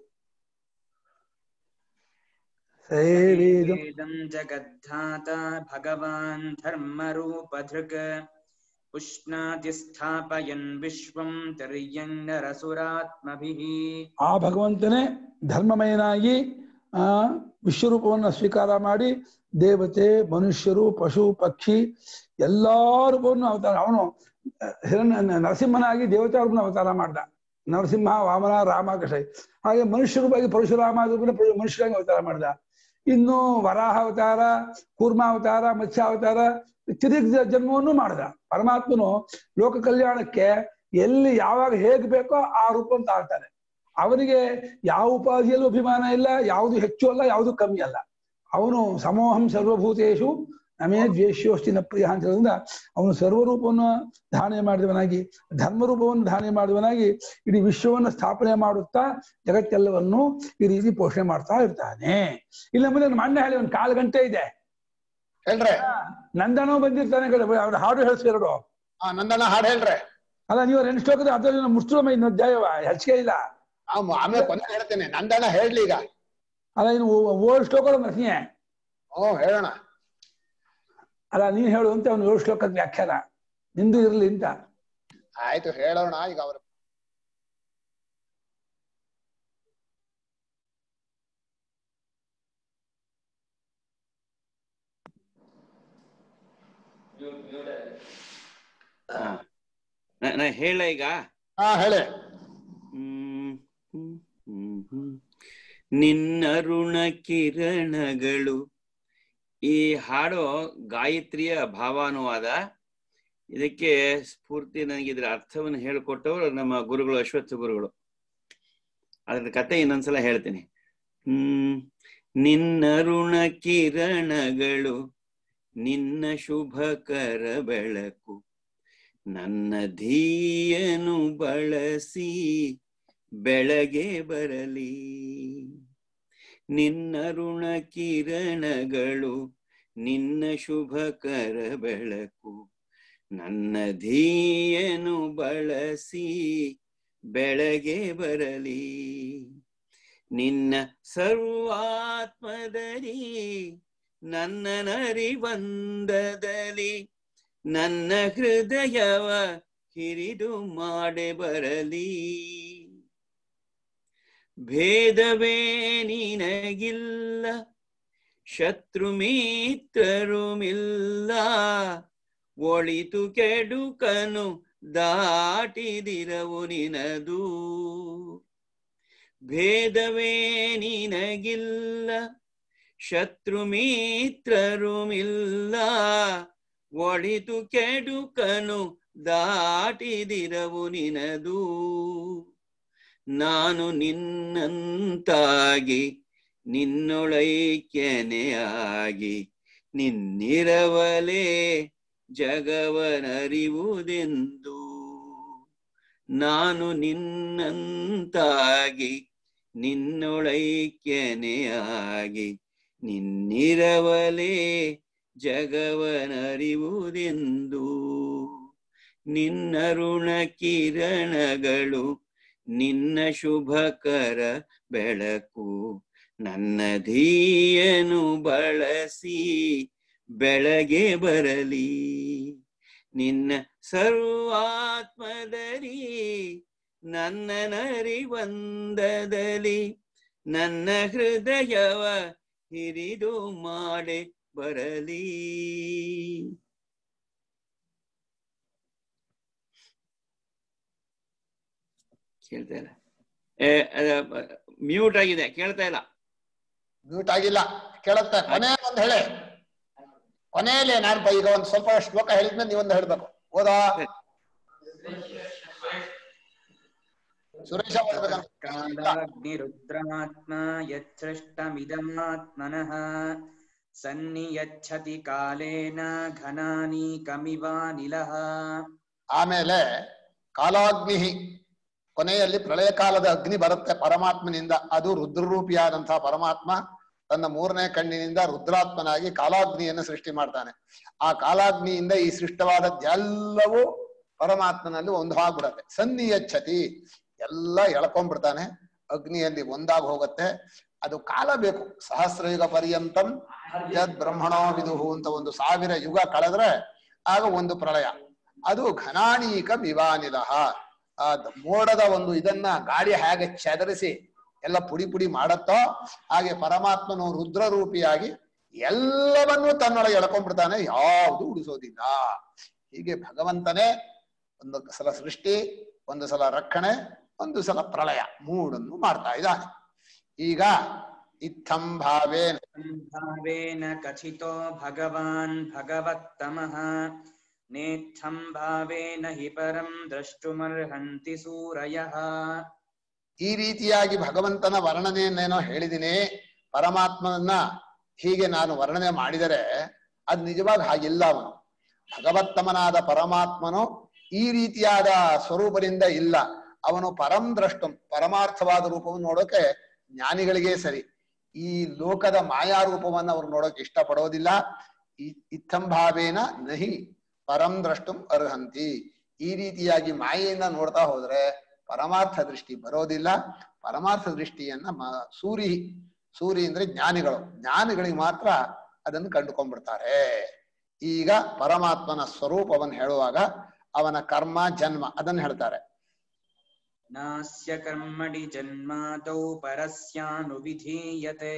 ಸೇರಿದು वेदं जगद्धाता भगवान् धर्मरूपधृक् उष्णाति स्थापयन् विश्वं तिर्यङ्नरसुरात्मभिः ಆ ಭಗವಂತನೇ ಧರ್ಮಮಯನಾಗಿ ಆ ವಿಶ್ವರೂಪವನ್ನು ಸ್ವೀಕಾರ ಮಾಡಿ ದೇವತೆ ಮನುಷ್ಯರು ಪಶು ಪಕ್ಷಿ ಎಲ್ಲಾ ರೂಪವನ್ನು ಅವತಾರ ಅವನು ಅಹ್, ಹಿರಣ್ಯ ನರಸಿಂಹನಾಗಿ ದೇವತಾ ರೂಪನ ಅವತಾರ ಮಾಡ್ದ ನರಸಿಂಹ ವಾಮನ ರಾಮ ಕೃಷ್ಣ ಹಾಗೆ ಮನುಷ್ಯ ರೂಪವಾಗಿ ಪರಶುರಾಮ ರೂಪನ ಪರ- ಮನುಷ್ಯರಾಗಿ ಅವತಾರ ಮಾಡ್ದ ಇನ್ನು ವರಾಹ ಅವತಾರ ಕೂರ್ಮಾವತಾರ ಮತ್ಸ್ಯಾವತಾರ ತಿರುಗಿದ ಜನ್ಮವನ್ನು ಮಾಡ್ದ ಪರಮಾತ್ಮನು ಲೋಕ ಕಲ್ಯಾಣಕ್ಕೆ ಎಲ್ಲಿ ಯಾವಾಗ ಹೇಗ್ ಬೇಕೋ ಆ ರೂಪವನ್ನು ತಾಳ್ತಾನೆ ಅವನಿಗೆ ಯಾವ ಉಪಾಧಿಯಲ್ಲೂ ಅಭಿಮಾನ ಇಲ್ಲ ಯಾವುದು ಹೆಚ್ಚು ಅಲ್ಲ ಯಾವುದು ಕಮ್ಮಿ ಅಲ್ಲ ಅವನು ಸಮೋಹಂ ಸರ್ವಭೂತೇಶು ನಮೇ ದ್ವೇಷ್ಯೋಷ್ಟಿ ನ ಪ್ರಿಯ ಅಂತ ಹೇಳೋದ್ರಿಂದ ಅವನು ಸರ್ವರೂಪವನ್ನು ಧಾರಣೆ ಮಾಡಿದವನಾಗಿ ಧರ್ಮರೂಪವನ್ನು ಧಾರಣೆ ಮಾಡಿದವನಾಗಿ ಇಡೀ ವಿಶ್ವವನ್ನು ಸ್ಥಾಪನೆ ಮಾಡುತ್ತಾ ಜಗತ್ತೆಲ್ಲವನ್ನು ಈ ರೀತಿ ಪೋಷಣೆ ಮಾಡ್ತಾ ಇರ್ತಾನೆ ಇಲ್ಲ ಮುಂದೆ ನಮ್ಮ ಅಣ್ಣ ಹೇಳಿ ಒಂದು ಕಾಲು ಗಂಟೆ ಇದೆ ಹೇಳ್ರೆ ನಂದನೂ ಬಂದಿರ್ತಾನೆ ಕಡೆ ಅವ್ರ ಹಾಡು ಹೇಳಿಸ್ಬಿರಡು ಹಾ ನಂದಣ್ಣ ಹಾಡು ಹೇಳ್ರೆ ಅಲ್ಲ ನೀವು ಎರಡು ಶ್ಲೋಕದ ಅದರಲ್ಲಿ ಮುಷ್ಟ್ರಮ ಇನ್ನು ಅಧ್ಯಾಯವ ಹೆಚ್ಚಿಗೆ ಇಲ್ಲ ಆ, ಮ- ಆಮೇಲೆ ಕೊನೆ ಹೇಳ್ತೇನೆ ನಂದಣ್ಣ ಹೇಳ್ಲಿ ಈಗ ಅಲ್ಲ ಇನ್ನು ಓಲ್ಡ್ ಶ್ಲೋಕಗಳು ನರಸಿಂಹ ಹ್ಮ್ ಹೇಳೋಣ ಅಲ್ಲ ನೀನ್ ಹೇಳು ಅಂತ ಅವ್ನು ಏಳು ಶ್ಲೋಕದ ವ್ಯಾಖ್ಯಾನ ನಿಂದು ಇರ್ಲಿ ಅಂತ ಆಯ್ತು ಹೇಳೋಣ ಈಗ ಅವ್ರ ನ- ನಾ ಹೇಳ ಈಗ ಹಾ ಹೇಳಿ ಹ್ಮ್, ಹ್ಮ್, ಹ್ಮ್, ಹ್ಮ್. ನಿನ್ನರುಣ ಕಿರಣಗಳು ಈ ಹಾಡು ಗಾಯತ್ರಿಯ ಭಾವಾನುವಾದ ಇದಕ್ಕೆ ಸ್ಫೂರ್ತಿ ನನಗೆ ಇದರ ಅರ್ಥವನ್ನು ಹೇಳಿಕೊಟ್ಟವರು ನಮ್ಮ ಗುರುಗಳು ಅಶ್ವತ್ಥ ಗುರುಗಳು ಅದ್ರ ಕತೆ ಇನ್ನೊಂದ್ಸಲ ಹೇಳ್ತೀನಿ ಹ್ಮ್ ನಿನ್ನರುಣ ಕಿರಣಗಳು ನಿನ್ನ ಶುಭಕರ ಬೆಳಕು ನನ್ನ ಧೀಯನು ಬಳಸಿ ಬೆಳಗ್ಗೆ ಬರಲಿ ನಿನ್ನ ಋಣ ಕಿರಣಗಳು ನಿನ್ನ ಶುಭಕರ ಬೆಳಕು ನನ್ನ ಧೀಯನು ಬಳಸಿ ಬೆಳಗ್ಗೆ ಬರಲಿ ನಿನ್ನ ಸರ್ವಾತ್ಮದಲ್ಲಿ ನನ್ನ ನರಿವಂದದಲ್ಲಿ ನನ್ನ ಹೃದಯವ ಹಿರಿದು ಮಾಡೆ ಬರಲಿ ಭೇದವೇ ನಿನಗಿಲ್ಲ ಶತ್ರು ಮಿತ್ರರುಮಿಲ್ಲ ಒಳಿತು ಕೆಡುಕನು ದಾಟಿದಿರವು ನಿನದು ಭೇದವೇ ನಿನಗಿಲ್ಲ ಶತ್ರು ಮಿತ್ರರುಮಿಲ್ಲ ಒಳಿತು ಕೆಡುಕನು ದಾಟಿದಿರವು ನಿನದು ನಾನು ನಿನ್ನಂತಾಗಿ ನಿನ್ನೊಳೈಕ್ಯನೆಯಾಗಿ ನಿನ್ನಿರವಲೇ ಜಗವನರಿವುದೆಂದು ನಾನು ನಿನ್ನಂತಾಗಿ ನಿನ್ನೊಳೈಕ್ಯನೆಯಾಗಿ ನಿನ್ನಿರವಲೇ ಜಗವನರಿವುದೆಂದು ನಿನ್ನರುಣ ಕಿರಣಗಳು ನಿನ್ನ ಶುಭಕರ ಬೆಳಕು ನನ್ನ ಧೀಯನು ಬಳಸಿ ಬೆಳಗ್ಗೆ ಬರಲಿ ನಿನ್ನ ಸರ್ವಾತ್ಮದಲ್ಲಿ ನನ್ನ ನರಿವಂದದಲ್ಲಿ ನನ್ನ ಹೃದಯವ ಹಿರಿದು ಮಾಡೆ ಬರಲಿ ಕೇಳ್ತಾ ಇಲ್ಲ ಮ್ಯೂಟ್ ಆಗಿದೆ ಕೇಳ್ತಾ ಇಲ್ಲ ಮ್ಯೂಟ್ ಆಗಿಲ್ಲ ಕೇಳುತ್ತೆ ಕೊನೆ ಒಂದ್ ಹೇಳಿ ಕೊನೆಯಲ್ಲಿ ನಾನು ಪ- ಈಗ ಒಂದ್ ಸ್ವಲ್ಪ ಶ್ಲೋಕ ಹೇಳಿದ್ಮೇಲೆ ನೀವೊಂದು ಹೇಳ್ಬೇಕು ಓದಾ ಸುರೇಶ ಓದ್ಬೇಕಂತ. कालाग्निरुद्रात्मा यच्छृष्टमिदमात्मनः सन्नियच्छति कालेन घनानीकमिवानिलः ಆಮೇಲೆ ಕಾಲಾಗ್ನಿ ಕೊನೆಯಲ್ಲಿ ಪ್ರಳಯ ಕಾಲದ ಅಗ್ನಿ ಬರುತ್ತೆ ಪರಮಾತ್ಮನಿಂದ ಅದು ರುದ್ರರೂಪಿಯಾದಂತಹ ಪರಮಾತ್ಮ ತನ್ನ ಮೂರನೇ ಕಣ್ಣಿನಿಂದ ರುದ್ರಾತ್ಮನಾಗಿ ಕಾಲಾಗ್ನಿಯನ್ನು ಸೃಷ್ಟಿ ಮಾಡ್ತಾನೆ ಆ ಕಾಲಾಗ್ನಿಯಿಂದ ಈ ಸೃಷ್ಟವಾದದ್ದೆಲ್ಲವೂ ಪರಮಾತ್ಮನಲ್ಲಿ ಒಂದು ಆಗ್ಬಿಡತ್ತೆ ಸನ್ನಿಯಚ್ಛತಿ ಎಲ್ಲ ಎಳ್ಕೊಂಡ್ಬಿಡ್ತಾನೆ ಅಗ್ನಿಯಲ್ಲಿ ಒಂದಾಗಿ ಹೋಗುತ್ತೆ ಅದು ಕಾಲ ಬೇಕು ಸಹಸ್ರಯುಗ ಪರ್ಯಂತಂ ಯದ್ ಬ್ರಹ್ಮಣೋ ವಿದುಹು ಅಂತ ಒಂದು ಸಾವಿರ ಯುಗ ಕಳೆದ್ರೆ ಆಗ ಒಂದು ಪ್ರಳಯ ಅದು ಘನಾನೀಕ ವಿವಾನಿದ ಆ ದ- ಮೋಡದ ಒಂದು ಇದನ್ನ ಗಾಳಿ ಹೇಗೆ ಚದರಿಸಿ ಎಲ್ಲ ಪುಡಿ ಪುಡಿ ಮಾಡತ್ತೋ ಹಾಗೆ ಪರಮಾತ್ಮನು ರುದ್ರ ರೂಪಿಯಾಗಿ ಎಲ್ಲವನ್ನೂ ತನ್ನೊಳಗೆ ಎಳ್ಕೊಂಡ್ಬಿಡ್ತಾನೆ ಯಾವುದು ಉಳಿಸೋದಿಲ್ಲ ಹೀಗೆ ಭಗವಂತನೇ ಒಂದು ಸಲ ಸೃಷ್ಟಿ ಒಂದು ಸಲ ರಕ್ಷಣೆ ಒಂದು ಸಲ ಪ್ರಳಯ ಮೂಡನ್ನು ಮಾಡ್ತಾ ಇದ್ದಾನೆ ಈಗ ಇತ್ತಂ ಭಾವೇನ भावेन कथितो भगवान् भगवत्तमः नेत्थं भावेन हि परं द्रष्टुमर्हन्ति सूरयः ಈ ರೀತಿಯಾಗಿ ಭಗವಂತನ ವರ್ಣನೆಯನ್ನೇನೋ ಹೇಳಿದಿನಿ ಪರಮಾತ್ಮನನ್ನ ಹೀಗೆ ನಾನು ವರ್ಣನೆ ಮಾಡಿದರೆ ಅದು ನಿಜವಾಗಿ ಹಾಗಿಲ್ಲ ಅವನು ಭಗವತ್ತಮನಾದ ಪರಮಾತ್ಮನು ಈ ರೀತಿಯಾದ ಸ್ವರೂಪದಿಂದ ಇಲ್ಲ ಅವನು ಪರಂ ದ್ರಷ್ಟು ಪರಮಾರ್ಥವಾದ ರೂಪವನ್ನು ನೋಡೋಕೆ ಜ್ಞಾನಿಗಳಿಗೆ ಸರಿ ಈ ಲೋಕದ ಮಾಯಾ ರೂಪವನ್ನು ಅವ್ರು ನೋಡೋಕೆ ಇಷ್ಟಪಡೋದಿಲ್ಲ ಈ- ಇತ್ತಂಭಾವೇನ ನಹಿ ಪರಂ ದ್ರಷ್ಟುಂ ಅರ್ಹಂತಿ ಈ ರೀತಿಯಾಗಿ ಮಾಯೆಯಿಂದ ನೋಡ್ತಾ ಹೋದ್ರೆ ಪರಮಾರ್ಥ ದೃಷ್ಟಿ ಬರೋದಿಲ್ಲ ಪರಮಾರ್ಥ ದೃಷ್ಟಿಯನ್ನ ಮ- ಸೂರಿ ಸೂರಿ ಅಂದ್ರೆ ಜ್ಞಾನಿಗಳು ಜ್ಞಾನಿಗಳಿಗೆ ಮಾತ್ರ ಅದನ್ನು ಕಂಡುಕೊಂಡ್ಬಿಡ್ತಾರೆ ಈಗ ಪರಮಾತ್ಮನ ಸ್ವರೂಪವನ್ನು ಹೇಳುವಾಗ ಅವನ ಕರ್ಮ ಜನ್ಮ ಅದನ್ನು ಹೇಳ್ತಾರೆ नास्य कर्मणि जन्मादौ परस्यानुविधीयते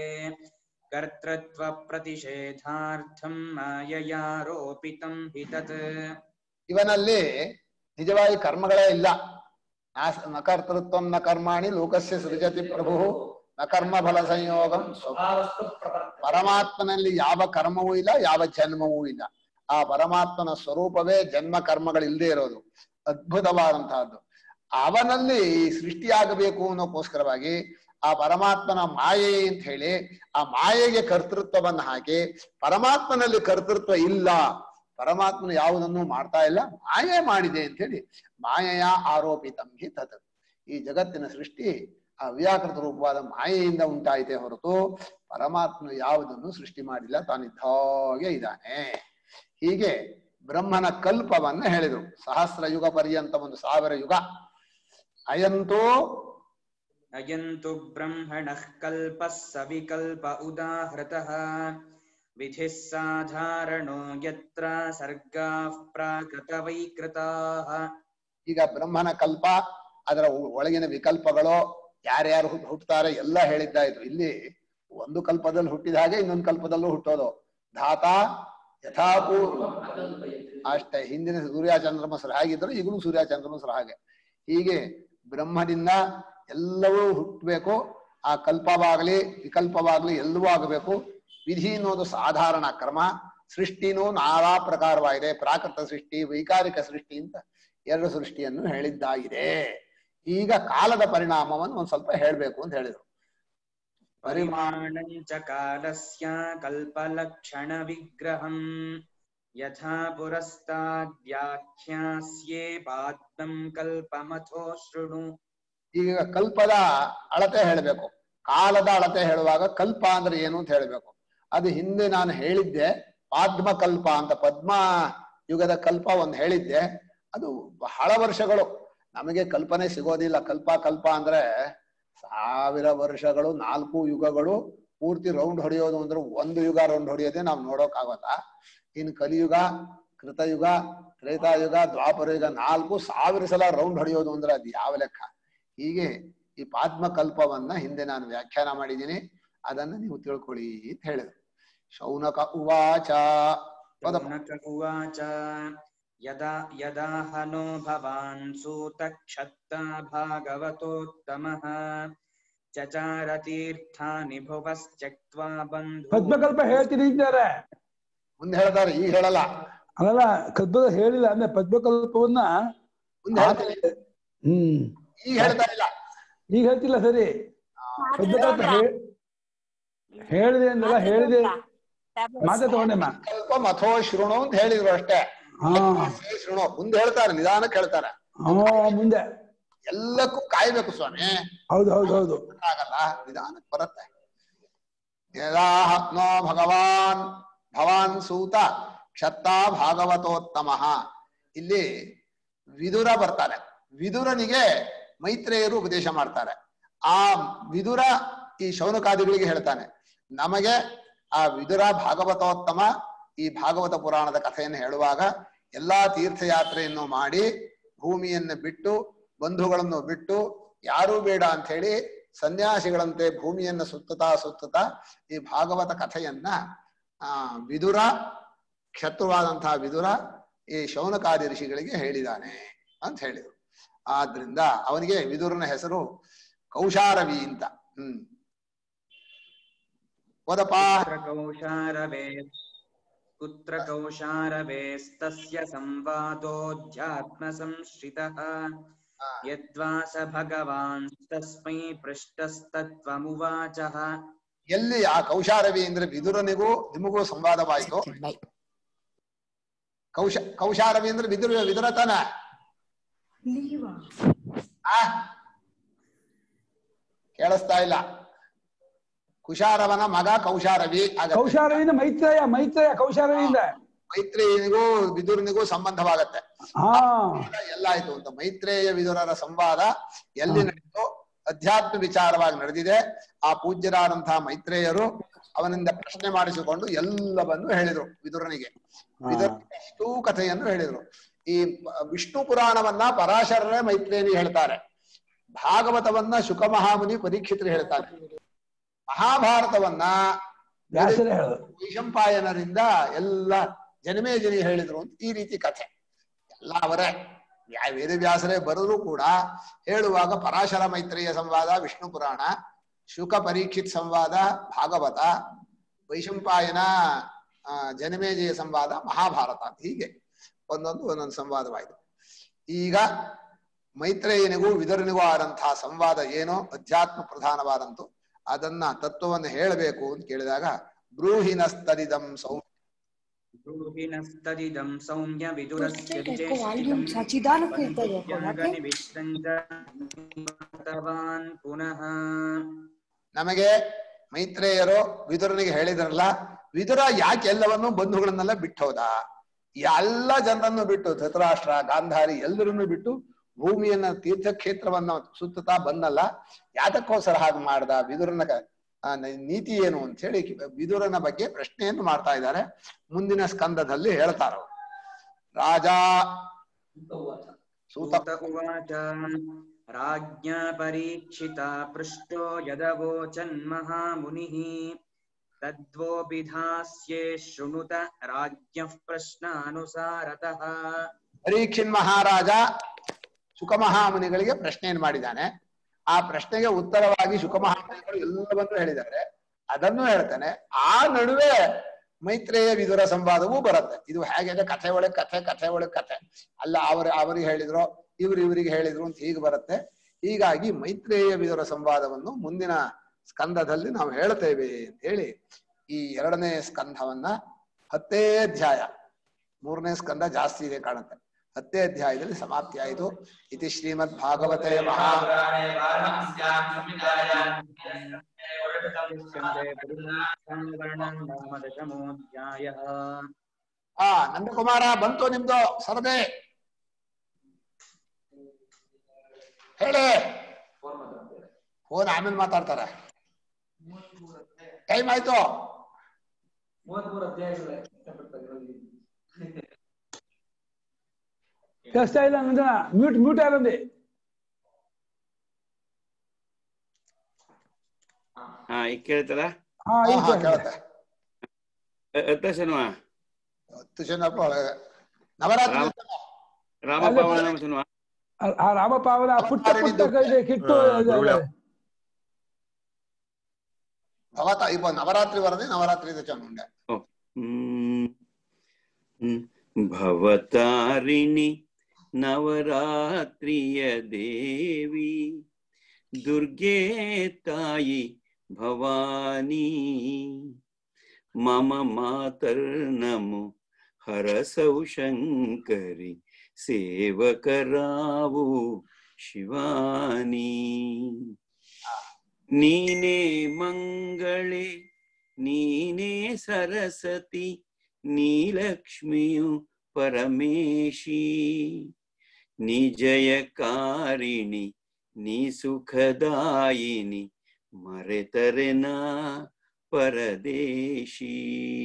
कर्तृत्वप्रतिषेधार्थं माययारोपितं हि तत् ಇವನಲ್ಲಿ ನಿಜವಾಗಿ ಕರ್ಮಗಳೇ ಇಲ್ಲ ನಾಸ- ನ ಕರ್ತೃತ್ವಂ ನ ಕರ್ಮಾಣಿ ಲೋಕಸ್ಯ ಸೃಜತಿ ಪ್ರಭು ನ ಕರ್ಮ ಫಲ ಸಂಯೋಗಂ ಸ್ವಭಾವಸ್ತು ಪರಮಾತ್ಮನಲ್ಲಿ ಯಾವ ಕರ್ಮವೂ ಇಲ್ಲ ಯಾವ ಜನ್ಮವೂ ಇಲ್ಲ ಆ ಪರಮಾತ್ಮನ ಸ್ವರೂಪವೇ ಜನ್ಮ ಕರ್ಮಗಳಿಲ್ಲದೆ ಇರೋದು ಅದ್ಭುತವಾದಂತಹದ್ದು ಅವನಲ್ಲಿ ಸೃಷ್ಟಿಯಾಗಬೇಕು ಅನ್ನೋಕ್ಕೋಸ್ಕರವಾಗಿ ಆ ಪರಮಾತ್ಮನ ಮಾಯೆ ಅಂತ ಹೇಳಿ ಆ ಮಾಯೆಗೆ ಕರ್ತೃತ್ವವನ್ನ ಹಾಕಿ ಪರಮಾತ್ಮನಲ್ಲಿ ಕರ್ತೃತ್ವ ಇಲ್ಲ ಪರಮಾತ್ಮನು ಯಾವುದನ್ನು ಮಾಡ್ತಾ ಇಲ್ಲ ಮಾಯೆ ಮಾಡಿದೆ ಅಂತ ಹೇಳಿ ಮಾಯೆಯ ಆರೋಪಿತಂ ಹಿ ತತ್ ಈ ಜಗತ್ತಿನ ಸೃಷ್ಟಿ ಆ ವ್ಯಾಕೃತ ರೂಪವಾದ ಮಾಯೆಯಿಂದ ಉಂಟಾಯಿತೆ ಹೊರತು ಪರಮಾತ್ಮನು ಯಾವುದನ್ನು ಸೃಷ್ಟಿ ಮಾಡಿಲ್ಲ ತಾನಿದ್ದಾಗೆ ಇದ್ದಾನೆ ಹೀಗೆ ಬ್ರಹ್ಮನ ಕಲ್ಪವನ್ನ ಹೇಳಿದ್ರು ಸಹಸ್ರ ಯುಗ ಪರ್ಯಂತ ಒಂದು ಸಾವಿರ ಯುಗ ಅಯಂತೋ अयं तु ब्रह्मणः कल्पः सविकल्प उदाहृतः विधिः साधारणो यत्र सर्गाः प्राकृतवैकृताः ಈಗ ಬ್ರಹ್ಮನ ಕಲ್ಪ ಅದರ ಒ- ಒಳಗಿನ ವಿಕಲ್ಪಗಳು ಯಾರ್ಯಾರು ಹುಟ್- ಹುಟ್ಟುತ್ತಾರೆ ಎಲ್ಲ ಹೇಳಿದ್ದಾಯ್ತು ಇಲ್ಲಿ ಒಂದು ಕಲ್ಪದಲ್ಲಿ ಹುಟ್ಟಿದ ಹಾಗೆ ಇನ್ನೊಂದು ಕಲ್ಪದಲ್ಲೂ ಹುಟ್ಟೋದು ಧಾತ ಯಥಾಪೂರ್ವ ಅಷ್ಟೇ ಹಿಂದಿನ ಸೂರ್ಯ ಚಂದ್ರಮಸರು ಹಾಗಿದ್ರು ಈಗಲೂ ಸೂರ್ಯ ಚಂದ್ರಮಸರು ಹಾಗೆ ಹೀಗೆ ಬ್ರಹ್ಮದಿಂದ ಎಲ್ಲವೂ ಹುಟ್ಟಬೇಕು ಆ ಕಲ್ಪವಾಗಲಿ ವಿಕಲ್ಪವಾಗಲಿ ಎಲ್ಲವೂ ಆಗಬೇಕು ವಿಧಿ ಅನ್ನೋದು ಸಾಧಾರಣ ಕ್ರಮ ಸೃಷ್ಟಿನೂ ನಾನಾ ಪ್ರಕಾರವಾಗಿದೆ ಪ್ರಾಕೃತ ಸೃಷ್ಟಿ ವೈಕಾರಿಕ ಸೃಷ್ಟಿ ಅಂತ ಎರಡು ಸೃಷ್ಟಿಯನ್ನು ಹೇಳಿದ್ದಾಗಿದೆ ಈಗ ಕಾಲದ ಪರಿಣಾಮವನ್ನು ಒಂದ್ ಸ್ವಲ್ಪ ಹೇಳ್ಬೇಕು ಅಂತ ಹೇಳಿದ್ರು ಪರಿಮಾಣ परिमाणं च कालस्य कल्पलक्षणविग्रहम् यथा पुरस्ताद्व्याख्यास्ये पाद्मं कल्पमथो शृणु ಈಗ ಕಲ್ಪದ ಅಳತೆ ಹೇಳಬೇಕು ಕಾಲದ ಅಳತೆ ಹೇಳುವಾಗ ಕಲ್ಪ ಅಂದ್ರೆ ಏನು ಅಂತ ಹೇಳಬೇಕು ಅದು ಹಿಂದೆ ನಾನು ಹೇಳಿದ್ದೆ ಪಾದ್ಮ ಕಲ್ಪ ಅಂತ ಪದ್ಮ ಯುಗದ ಕಲ್ಪ ಒಂದು ಹೇಳಿದ್ದೆ ಅದು ಬಹಳ ವರ್ಷಗಳು ನಮಗೆ ಕಲ್ಪನೆ ಸಿಗೋದಿಲ್ಲ ಕಲ್ಪ ಕಲ್ಪ ಅಂದ್ರೆ ಸಾವಿರ ವರ್ಷಗಳು ನಾಲ್ಕು ಯುಗಗಳು ಪೂರ್ತಿ ರೌಂಡ್ ಹೊಡೆಯೋದು ಅಂದ್ರೆ ಒಂದು ಯುಗ ರೌಂಡ್ ಹೊಡೆಯೋದೇ ನಾವು ನೋಡೋಕ್ಕಾಗಲ್ಲ ಇನ್ನು ಕಲಿಯುಗ ಕೃತಯುಗ ತ್ರೇತಾಯುಗ ದ್ವಾಪರ ಯುಗ ನಾಲ್ಕು ಸಾವಿರ ಸಲ ರೌಂಡ್ ಹೊಡೆಯೋದು ಅಂದ್ರೆ ಅದು ಯಾವ ಲೆಕ್ಕ ಹೀಗೆ ಈ ಪಾದ್ಮ ಕಲ್ಪವನ್ನ ಹಿಂದೆ ನಾನು ವ್ಯಾಖ್ಯಾನ ಮಾಡಿದ್ದೀನಿ ಅದನ್ನ ನೀವು ತಿಳ್ಕೊಳ್ಳಿ ಅಂತ ಹೇಳಿದ್ರು ಶೌನಕ ಉವಾಚ ಪದ ಶೌನಕ ಉವಾಚ ಯದಾ ಯದಾ ಹನೋ ಭವಾನ್ ಸೂತಕ್ಷತ್ತ ಭಾಗವತೋತ್ತಮಃ ಚಚಾರ ತೀರ್ಥಾನಿ ಭುವಶ್ಚಕ್ತ್ವಾ ಬಂಧು ಪದ್ಮಕಲ್ಪ ಹೇಳ್ತೀನಿ ಇದ್ದಾರೆ ಮುಂದೆ ಹೇಳ್ತಾರೆ ಈಗ ಹೇಳಲ್ಲ ಅಲ್ಲಲ್ಲ ಕಲ್ಪದ ಹೇಳಿಲ್ಲ ಅಂದ್ರೆ ಪದ್ಮಕಲ್ಪವನ್ನ ಮುಂದೆ ಹೇಳ್ತಾರೆ ಹ್ಮ್ ಈಗ ಹೇಳ್ತಾ ಇಲ್ಲ ಈಗ ಹೇಳ್ತಿಲ್ಲ ಸರಿ ಪದ್ಮಕಲ್ಪ ಹೇ- ಹೇಳಿದೆ ಅಂದಲ್ಲ ಹೇಳಿದೆ ಮಾತೆ ತಗೊಂಡೆಮ್ಮ ಕಲ್ಪ ಮಥೋ ಶೃಣು ಅಂತ ಹೇಳಿದ್ರು ಅಷ್ಟೇ ಹಾ ಏ ಶೃಣು ಮುಂದೆ ಹೇಳ್ತಾರೆ ನಿಧಾನಕ್ಕೆ ಹೇಳ್ತಾರೆ ಹಾ ಮುಂದೆ ಎಲ್ಲಕ್ಕೂ ಕಾಯ್ಬೇಕು ಸ್ವಾಮಿ ಹೌದು ಹೌದು ಹೌದು ಆಗಲ್ಲ ನಿಧಾನಕ್ಕೆ ಬರುತ್ತೆ ಯದಾ ನೋ ಭಗವಾನ್ ಭವಾನ್ ಸೂತ ಕ್ಷತ್ತ ಭಾಗವತೋತ್ತಮ ಇಲ್ಲಿ ವಿದುರ ಬರ್ತಾರೆ ವಿದುರನಿಗೆ ಮೈತ್ರೇಯರು ಉಪದೇಶ ಮಾಡ್ತಾರೆ ಆ ವಿದುರ ಈ ಶೌನಕಾದಿಗಳಿಗೆ ಹೇಳ್ತಾನೆ ನಮಗೆ ಆ ವಿದುರ ಭಾಗವತೋತ್ತಮ ಈ ಭಾಗವತ ಪುರಾಣದ ಕಥೆಯನ್ನು ಹೇಳುವಾಗ ಎಲ್ಲಾ ತೀರ್ಥಯಾತ್ರೆಯನ್ನು ಮಾಡಿ ಭೂಮಿಯನ್ನು ಬಿಟ್ಟು ಬಂಧುಗಳನ್ನು ಬಿಟ್ಟು ಯಾರೂ ಬೇಡ ಅಂತ ಹೇಳಿ ಸನ್ಯಾಸಿಗಳಂತೆ ಭೂಮಿಯನ್ನ ಸುತ್ತುತ್ತಾ ಸುತ್ತುತ್ತಾ ಈ ಭಾಗವತ ಕಥೆಯನ್ನ ಆ ವಿದುರ ಕ್ಷತ್ರುವಾದಂತಹ ವಿದುರ ಈ ಶೌನಕಾದಿ ಋಷಿಗಳಿಗೆ ಹೇಳಿದಾನೆ ಅಂತ ಹೇಳಿದ್ರು ಆದ್ರಿಂದ ಅವನಿಗೆ ವಿದುರನ ಹೆಸರು ಕೌಶಾರವಿ ಅಂತ ಹ್ಮ್ ಓದಪ್ಪ ಕುತ್ರ ಕೌಶಾರವೇ ಕುತ್ರ ಕೌಶಾರವೇಸ್ತಸ್ಯ ಸಂವಾದೋಧ್ಯಾತ್ಮ ಸಂಶ್ರಿತಃ ಯದ್ವಾ ಸ ಭಗವಾನ್ ತಸ್ಮೈ ಪೃಷ್ಟಸ್ತತ್ವಮುವಾಚಃ ಎಲ್ಲಿ ಆ ಕೌಶಾರವಿ ಅಂದ್ರೆ ವಿದುರನಿಗೂ ನಿಮಗೂ ಸಂವಾದವಾಯಿತು ಕೌಶ ಕೌಶಾರವಿ ಅಂದ್ರೆ ವಿದುರ ವಿದುರ ತಾನ ಆ ಕೇಳಿಸ್ತಾ ಇಲ್ಲ ಕುಶಾರವನ ಮಗ ಕೌಶಾರವಿ ಆಗತ್ತೆ. ಕೌಶಾರವಿಂದ ಮೈತ್ರೇಯ ಮೈತ್ರೇಯ ಕೌಶಾರವಿಂದ ಮೈತ್ರೇಯನಿಗೂ ವಿದುರನಿಗೂ ಸಂಬಂಧವಾಗತ್ತೆ ಹಾ ಎಲ್ಲ ಆಯ್ತು ಅಂತ ಮೈತ್ರೇಯ ವಿದುರರ ಸಂವಾದ ಎಲ್ಲಿ ನಡೆಯಿತು ಅಧ್ಯಾತ್ಮ ವಿಚಾರವಾಗಿ ನಡೆದಿದೆ ಆ ಪೂಜ್ಯರಾದಂತಹ ಮೈತ್ರೇಯರು ಅವನಿಂದ ಪ್ರಶ್ನೆ ಮಾಡಿಸಿಕೊಂಡು ಎಲ್ಲವನ್ನು ಹೇಳಿದ್ರು ವಿದುರನಿಗೆ ವಿದುರನಿಗೆ ಇಷ್ಟೂ ಕಥೆಯನ್ನು ಹೇಳಿದ್ರು ಈ ವಿಷ್ಣು ಪುರಾಣವನ್ನ ಪರಾಶರರೇ ಮೈತ್ರೇಯನಿಗೆ ಹೇಳ್ತಾರೆ ಭಾಗವತವನ್ನ ಶುಕಮಹಾಮುನಿ ಪರೀಕ್ಷಿತರು ಹೇಳ್ತಾರೆ ಮಹಾಭಾರತವನ್ನ ವ್ಯಾಸರೇ ಹೇಳೋದು ವೈಶಂಪಾಯನರಿಂದ ಎಲ್ಲ ಜನಮೇಜನಿ ಹೇಳಿದ್ರು ಅಂತ ಈ ರೀತಿ ಕಥೆ ಎಲ್ಲ ಅವರೇ ಯಾ ವೇದವ್ಯಾಸರೇ ಬರೆದ್ರು ಕೂಡ ಹೇಳುವಾಗ ಪರಾಶರ ಮೈತ್ರೇಯ ಸಂವಾದ ವಿಷ್ಣು ಪುರಾಣ ಶುಕ ಪರೀಕ್ಷಿತ್ ಸಂವಾದ ಭಾಗವತ ವೈಶಂಪಾಯನ ಆ, ಜನಮೇಜಯ ಸಂವಾದ ಮಹಾಭಾರತ ಅಂತ ಹೀಗೆ ಒಂದೊಂದು ಒಂದೊಂದು ಸಂವಾದವಾಯಿತು ಈಗ ಮೈತ್ರೇಯನಿಗೂ ವಿದುರನಿಗೂ ಆದಂತಹ ಸಂವಾದ ಏನೋ ಅಧ್ಯಾತ್ಮ ಪ್ರಧಾನವಾದಂತು ಅದನ್ನ ತತ್ವವನ್ನು ಹೇಳಬೇಕು ಅಂತ ಕೇಳಿದಾಗ ಬ್ರೂಹಿನಸ್ತರಿದಂ ಸೌ ಬ್ರೂಹಿನಸ್ತದಿದಂ ಸೌಮ್ಯ ವಿದುರಸ್ಯ ಯಾಕೋ ವಾಲ್ಯೂಮ್ ಸಚಿದಾನಕ್ಕೂ ಇರ್ತದೆ ಯಾಕೋ ಯಾಕೆ? ವಿಶ್ರಂಜವಾನ್ ಪುನಃ ನಮಗೆ ಮೈತ್ರೇಯರು ವಿದುರನಿಗೆ ಹೇಳಿದ್ರಲ್ಲ ವಿದುರ ಯಾಕೆ ಎಲ್ಲವನ್ನೂ ಬಂಧುಗಳನ್ನೆಲ್ಲ ಬಿಟ್ಟು ಹೋದ ಎಲ್ಲ ಜನರನ್ನು ಬಿಟ್ಟು ಧೃತರಾಷ್ಟ್ರ ಗಾಂಧಾರಿ ಎಲ್ಲರನ್ನು ಬಿಟ್ಟು ಭೂಮಿಯನ್ನ ತೀರ್ಥಕ್ಷೇತ್ರವನ್ನ ಸುತ್ತುತ್ತಾ ಬಂದಲ್ಲ ಯಾತಕ್ಕೋಸ್ಕರ ಹಾಗೆ ಮಾಡ್ದ ವಿದುರನ ಕ- ಆ, ನ- ನೀತಿ ಏನು ಅಂತ ಹೇಳಿ ವಿದುರನ ಬಗ್ಗೆ ಪ್ರಶ್ನೆಯನ್ನು ಮಾಡ್ತಾ ಇದ್ದಾರೆ ಮುಂದಿನ ಸ್ಕಂದದಲ್ಲಿ ಹೇಳ್ತಾರ ರಾಜ ಸೂತ ಸೂತ ಉವಾಚ राज्ञा परीक्षिता पृष्टो यदवोचन्महामुनिः तद्वोऽभिधास्ये शृणुत राज्ञः प्रश्नानुसारतः ಪರೀಕ್ಷಿನ್ ಮಹಾರಾಜ ಸುಖಮಹಾಮುನಿಗಳಿಗೆ ಪ್ರಶ್ನೆಯನ್ನು ಮಾಡಿದ್ದಾನೆ ಆ ಪ್ರಶ್ನೆಗೆ ಉತ್ತರವಾಗಿ ಸುಖಮಹಾಮುನಿಗಳು ಎಲ್ಲವನ್ನೂ ಹೇಳಿದ್ದಾರೆ ಅದನ್ನು ಹೇಳ್ತಾನೆ ಆ ನಡುವೆ ಮೈತ್ರೇಯ ವಿದುರ ಸಂವಾದವೂ ಬರುತ್ತೆ ಇದು ಹೇಗೆ ಕಥೆ ಒಳಗೆ ಕಥೆ ಕಥೆ ಒಳಗೆ ಕಥೆ ಅಲ್ಲ ಅವ್ರ ಅವರಿಗೆ ಹೇಳಿದ್ರು ಇವ್ರು ಇವರಿಗೆ ಹೇಳಿದ್ರು ಅಂತ ಹೀಗೆ ಬರುತ್ತೆ ಹೀಗಾಗಿ ಮೈತ್ರೇಯ ವಿದುರ ಸಂವಾದವನ್ನು ಮುಂದಿನ ಸ್ಕಂದದಲ್ಲಿ ನಾವು ಹೇಳ್ತೇವೆ ಅಂತ ಹೇಳಿ ಈ ಎರಡನೇ ಸ್ಕಂದವನ್ನ ಹತ್ತೇ ಅಧ್ಯಾಯ ಮೂರನೇ ಸ್ಕಂದ ಜಾಸ್ತಿ ಇದೆ ಕಾಣುತ್ತೆ ಹತ್ತೇ ಅಧ್ಯಾಯದಲ್ಲಿ ಸಮಾಪ್ತಿ ಆಯಿತು ಇತಿ ಶ್ರೀಮದ್ ಭಾಗವತೆ ಮಹಾ ದಶಮೋಧ್ಯಾಯ ಆ ನಂದಕುಮಾರ ಬಂತು ನಿಮ್ದು ಸರದೆ ಹೇಳಿ ಫೋನ್ ಆಮೇಲೆ ಮಾತಾಡ್ತಾರೆ ಟೈಮ್ ಆಯ್ತು ಕೇಳಿಸ್ತಾ ಇಲ್ಲ ನಂದನ ಮ್ಯೂಟ್ ಮ್ಯೂಟ್ ಆಗಿದೆ ಹಾ ಈಗ ಕೇಳ್ತದ ಹಾ ಹಾ, ಈಗ ಹಾ, ಕೇಳಿಸ್ತಾ ಇದೆ. ಕೇಳುತ್ತೆ ಅತ್ತಸನ್ವ ಹತ್ತು ಜನ ಒಳಗೆ ನವರಾತ್ರಿ ರಾಮ ರಾಮ ಪಾವನ ನಾಮ ಸುನ್ವ ಆ- ಆ ರಾಮಪಾವನ ಪುಟ್ಟ ಪುಟ್ಟ ಕೈದೆ ಕಿಟ್ಟು ಹಾ, ಗುರುಗಳೇ. ಅವತ ಇಪ್ಪ ನವರಾತ್ರಿ ವರದಿ ನವರಾತ್ರಿ ಚನ್ನುಂಡೆ ಹ್ಮ್ ಹ್ಮ್. ಭವತಾರಿಣಿ ನವರಾತ್ರಿಯ ದೇವಿ ದುರ್ಗೆ ತಾಯಿ ಭವಾನಿ ಮಮ ಮಾತರ್ನಮು ಹರಸೌ ಶಂಕರಿ ಸೇವಕರಾವು ಶಿವಾನಿ ನೀನೇ ಮಂಗಳೇ ನೀನೇ ಸರಸ್ವತಿ ನೀಲಕ್ಷ್ಮಿಯು ಪರಮೇಶಿ ನೀ ಜಯಕಾರಿಣಿ ನೀ ಸುಖದಾಯಿನಿ ಮರೆತರೆನ ಪರದೇಶಿ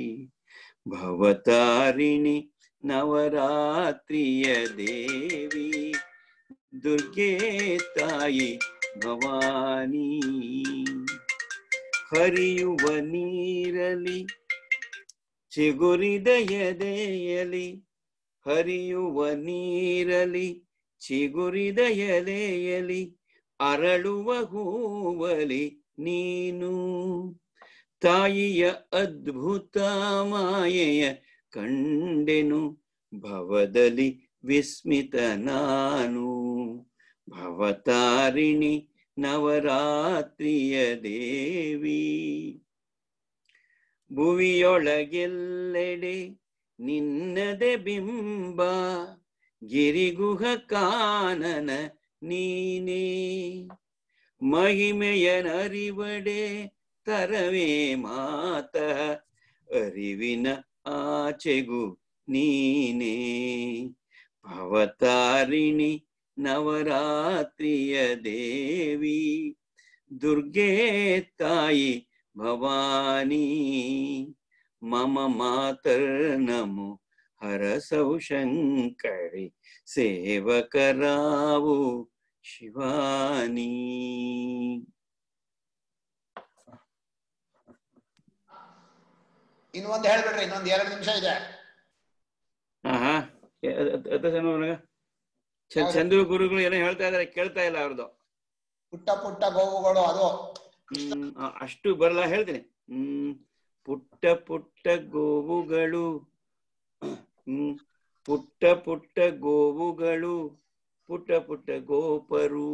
ಭವತಾರಿಣಿ ನವರಾತ್ರಿಯ ದೇವಿ ದುರ್ಗೆ ತಾಯಿ ಭವಾನಿ ಹರಿಯುವ ನೀರಲಿ ಚಿಗುರಿದ ಎದೆಯಲಿ ಹರಿಯುವ ನೀರಲಿ ಚಿಗುರಿದ ಎಲೆಯಲಿ ಅರಳುವ ಹೂವಲಿ ನೀನು ತಾಯಿಯ ಅದ್ಭುತ ಮಾಯೆಯ ಕಂಡೆನು ಭವದಲ್ಲಿ ವಿಸ್ಮಿತ ನಾನು ಭವತಾರಿಣಿ ನವರಾತ್ರಿಯ ದೇವಿ ಭುವಿಯೊಳಗೆಲ್ಲೆಡೆ ನಿನ್ನದೆ ಬಿಂಬ ಗಿರಿಗುಹ ಕಾನನ ನೀನೇ ಮಹಿಮೆಯನರಿವಡೆ ತರವೇ ಮಾತ ಅರಿವಿನ ಆಚೆಗು ನೀನೇ ಭವತಾರಿಣಿ ನವರಾತ್ರಿಯ ದೇವಿ ದುರ್ಗೆ ತಾಯಿ ಭವಾನಿ ಮಮ ಮಾತರ್ನಮು ಹರಸೌ ಶಂಕರಿ ಸೇವಕರಾವು ಶಿವಾನಿ ಇನ್ನೊಂದು ಹೇಳ್ಬಿಡ್ರಿ ಇನ್ನೊಂದ್ ಎರಡು ನಿಮಿಷ ಇದೆ ಆಹಾ ಚಂದ್ರು ಗುರುಗಳು ಏನೋ ಹೇಳ್ತಾ ಇದಾರೆ ಕೇಳ್ತಾ ಇಲ್ಲ ಅವ್ರದ್ದು ಪುಟ್ಟ ಪುಟ್ಟ ಗೋವುಗಳು ಅದು ಹ್ಮ್ ಆ, ಅಷ್ಟು ಬರಲ್ಲ ಹೇಳ್ತೀನಿ ಹ್ಮ್ ಪುಟ್ಟ ಪುಟ್ಟ ಗೋವುಗಳು ಹ್ಮ್ ಪುಟ್ಟ ಪುಟ್ಟ ಗೋವುಗಳು ಪುಟ್ಟ ಪುಟ್ಟ ಗೋಪರು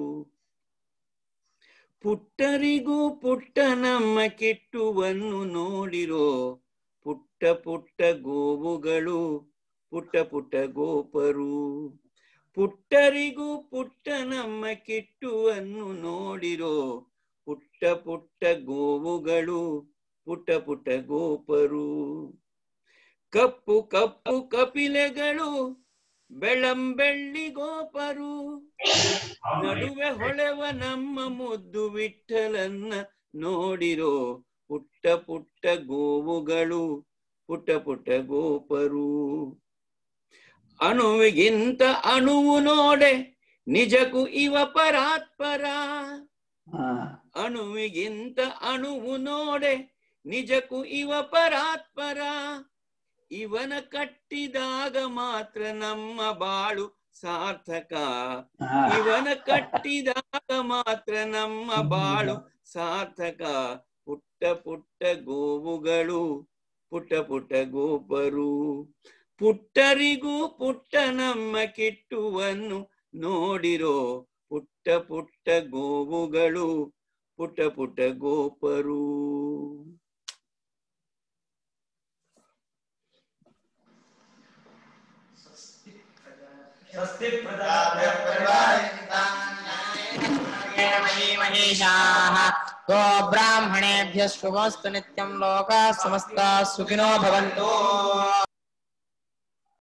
ಪುಟ್ಟರಿಗೂ ಪುಟ್ಟ ನಮ್ಮ ಕಿಟ್ಟುವನ್ನು ನೋಡಿರೋ ಪುಟ್ಟ ಪುಟ್ಟ ಗೋವುಗಳು ಪುಟ್ಟ ಪುಟ್ಟ ಗೋಪರು ಪುಟ್ಟರಿಗೂ ಪುಟ್ಟ ನಮ್ಮ ಕಿಟ್ಟುವನ್ನು ನೋಡಿರೋ ಪುಟ್ಟ ಪುಟ್ಟ ಗೋವುಗಳು ಪುಟ್ಟ ಪುಟ್ಟ ಗೋಪರು ಕಪ್ಪು ಕಪ್ಪು ಕಪಿಲೆಗಳು ಬೆಳ್ಳಂಬೆಳ್ಳಿ ಗೋಪರು ನಡುವೆ ಹೊಳೆವ ನಮ್ಮ ಮುದ್ದು ವಿಠಲನ್ನ ನೋಡಿರೋ ಪುಟ್ಟ ಪುಟ್ಟ ಗೋವುಗಳು ಪುಟ್ಟ ಪುಟ್ಟ ಗೋಪರು ಅಣುವಿಗಿಂತ ಅಣುವು ನೋಡೆ ನಿಜಕ್ಕೂ ಇವ ಪರಾತ್ಪರ ಹಾ ಅಣುವಿಗಿಂತ ಅಣುವು ನೋಡೆ ನಿಜಕ್ಕೂ ಇವ ಪರಾತ್ಪರ ಇವನ ಕಟ್ಟಿದಾಗ ಮಾತ್ರ ನಮ್ಮ ಬಾಳು ಸಾರ್ಥಕ ಹಾ ಇವನ ಕಟ್ಟಿದಾಗ ಮಾತ್ರ ನಮ್ಮ ಬಾಳು ಸಾರ್ಥಕ ಪುಟ್ಟ ಪುಟ್ಟ ಗೋವುಗಳು ಪುಟ್ಟ ಪುಟ್ಟ ಗೋಪರು ಪುಟ್ಟರಿಗೂ ಪುಟ್ಟ ನಮ್ಮ ಕಿಟ್ಟುವನ್ನು ನೋಡಿರೋ ಪುಟ್ಟ ಪುಟ್ಟ ಗೋವುಗಳು ಪುಟ್ಟ ಪುಟ್ಟ ಗೋಪರು महीषाः गो ब्राह्मणेभ्यः शुभमस्तु नित्यं लोकाः समस्ताः सुखिनो भवन्तु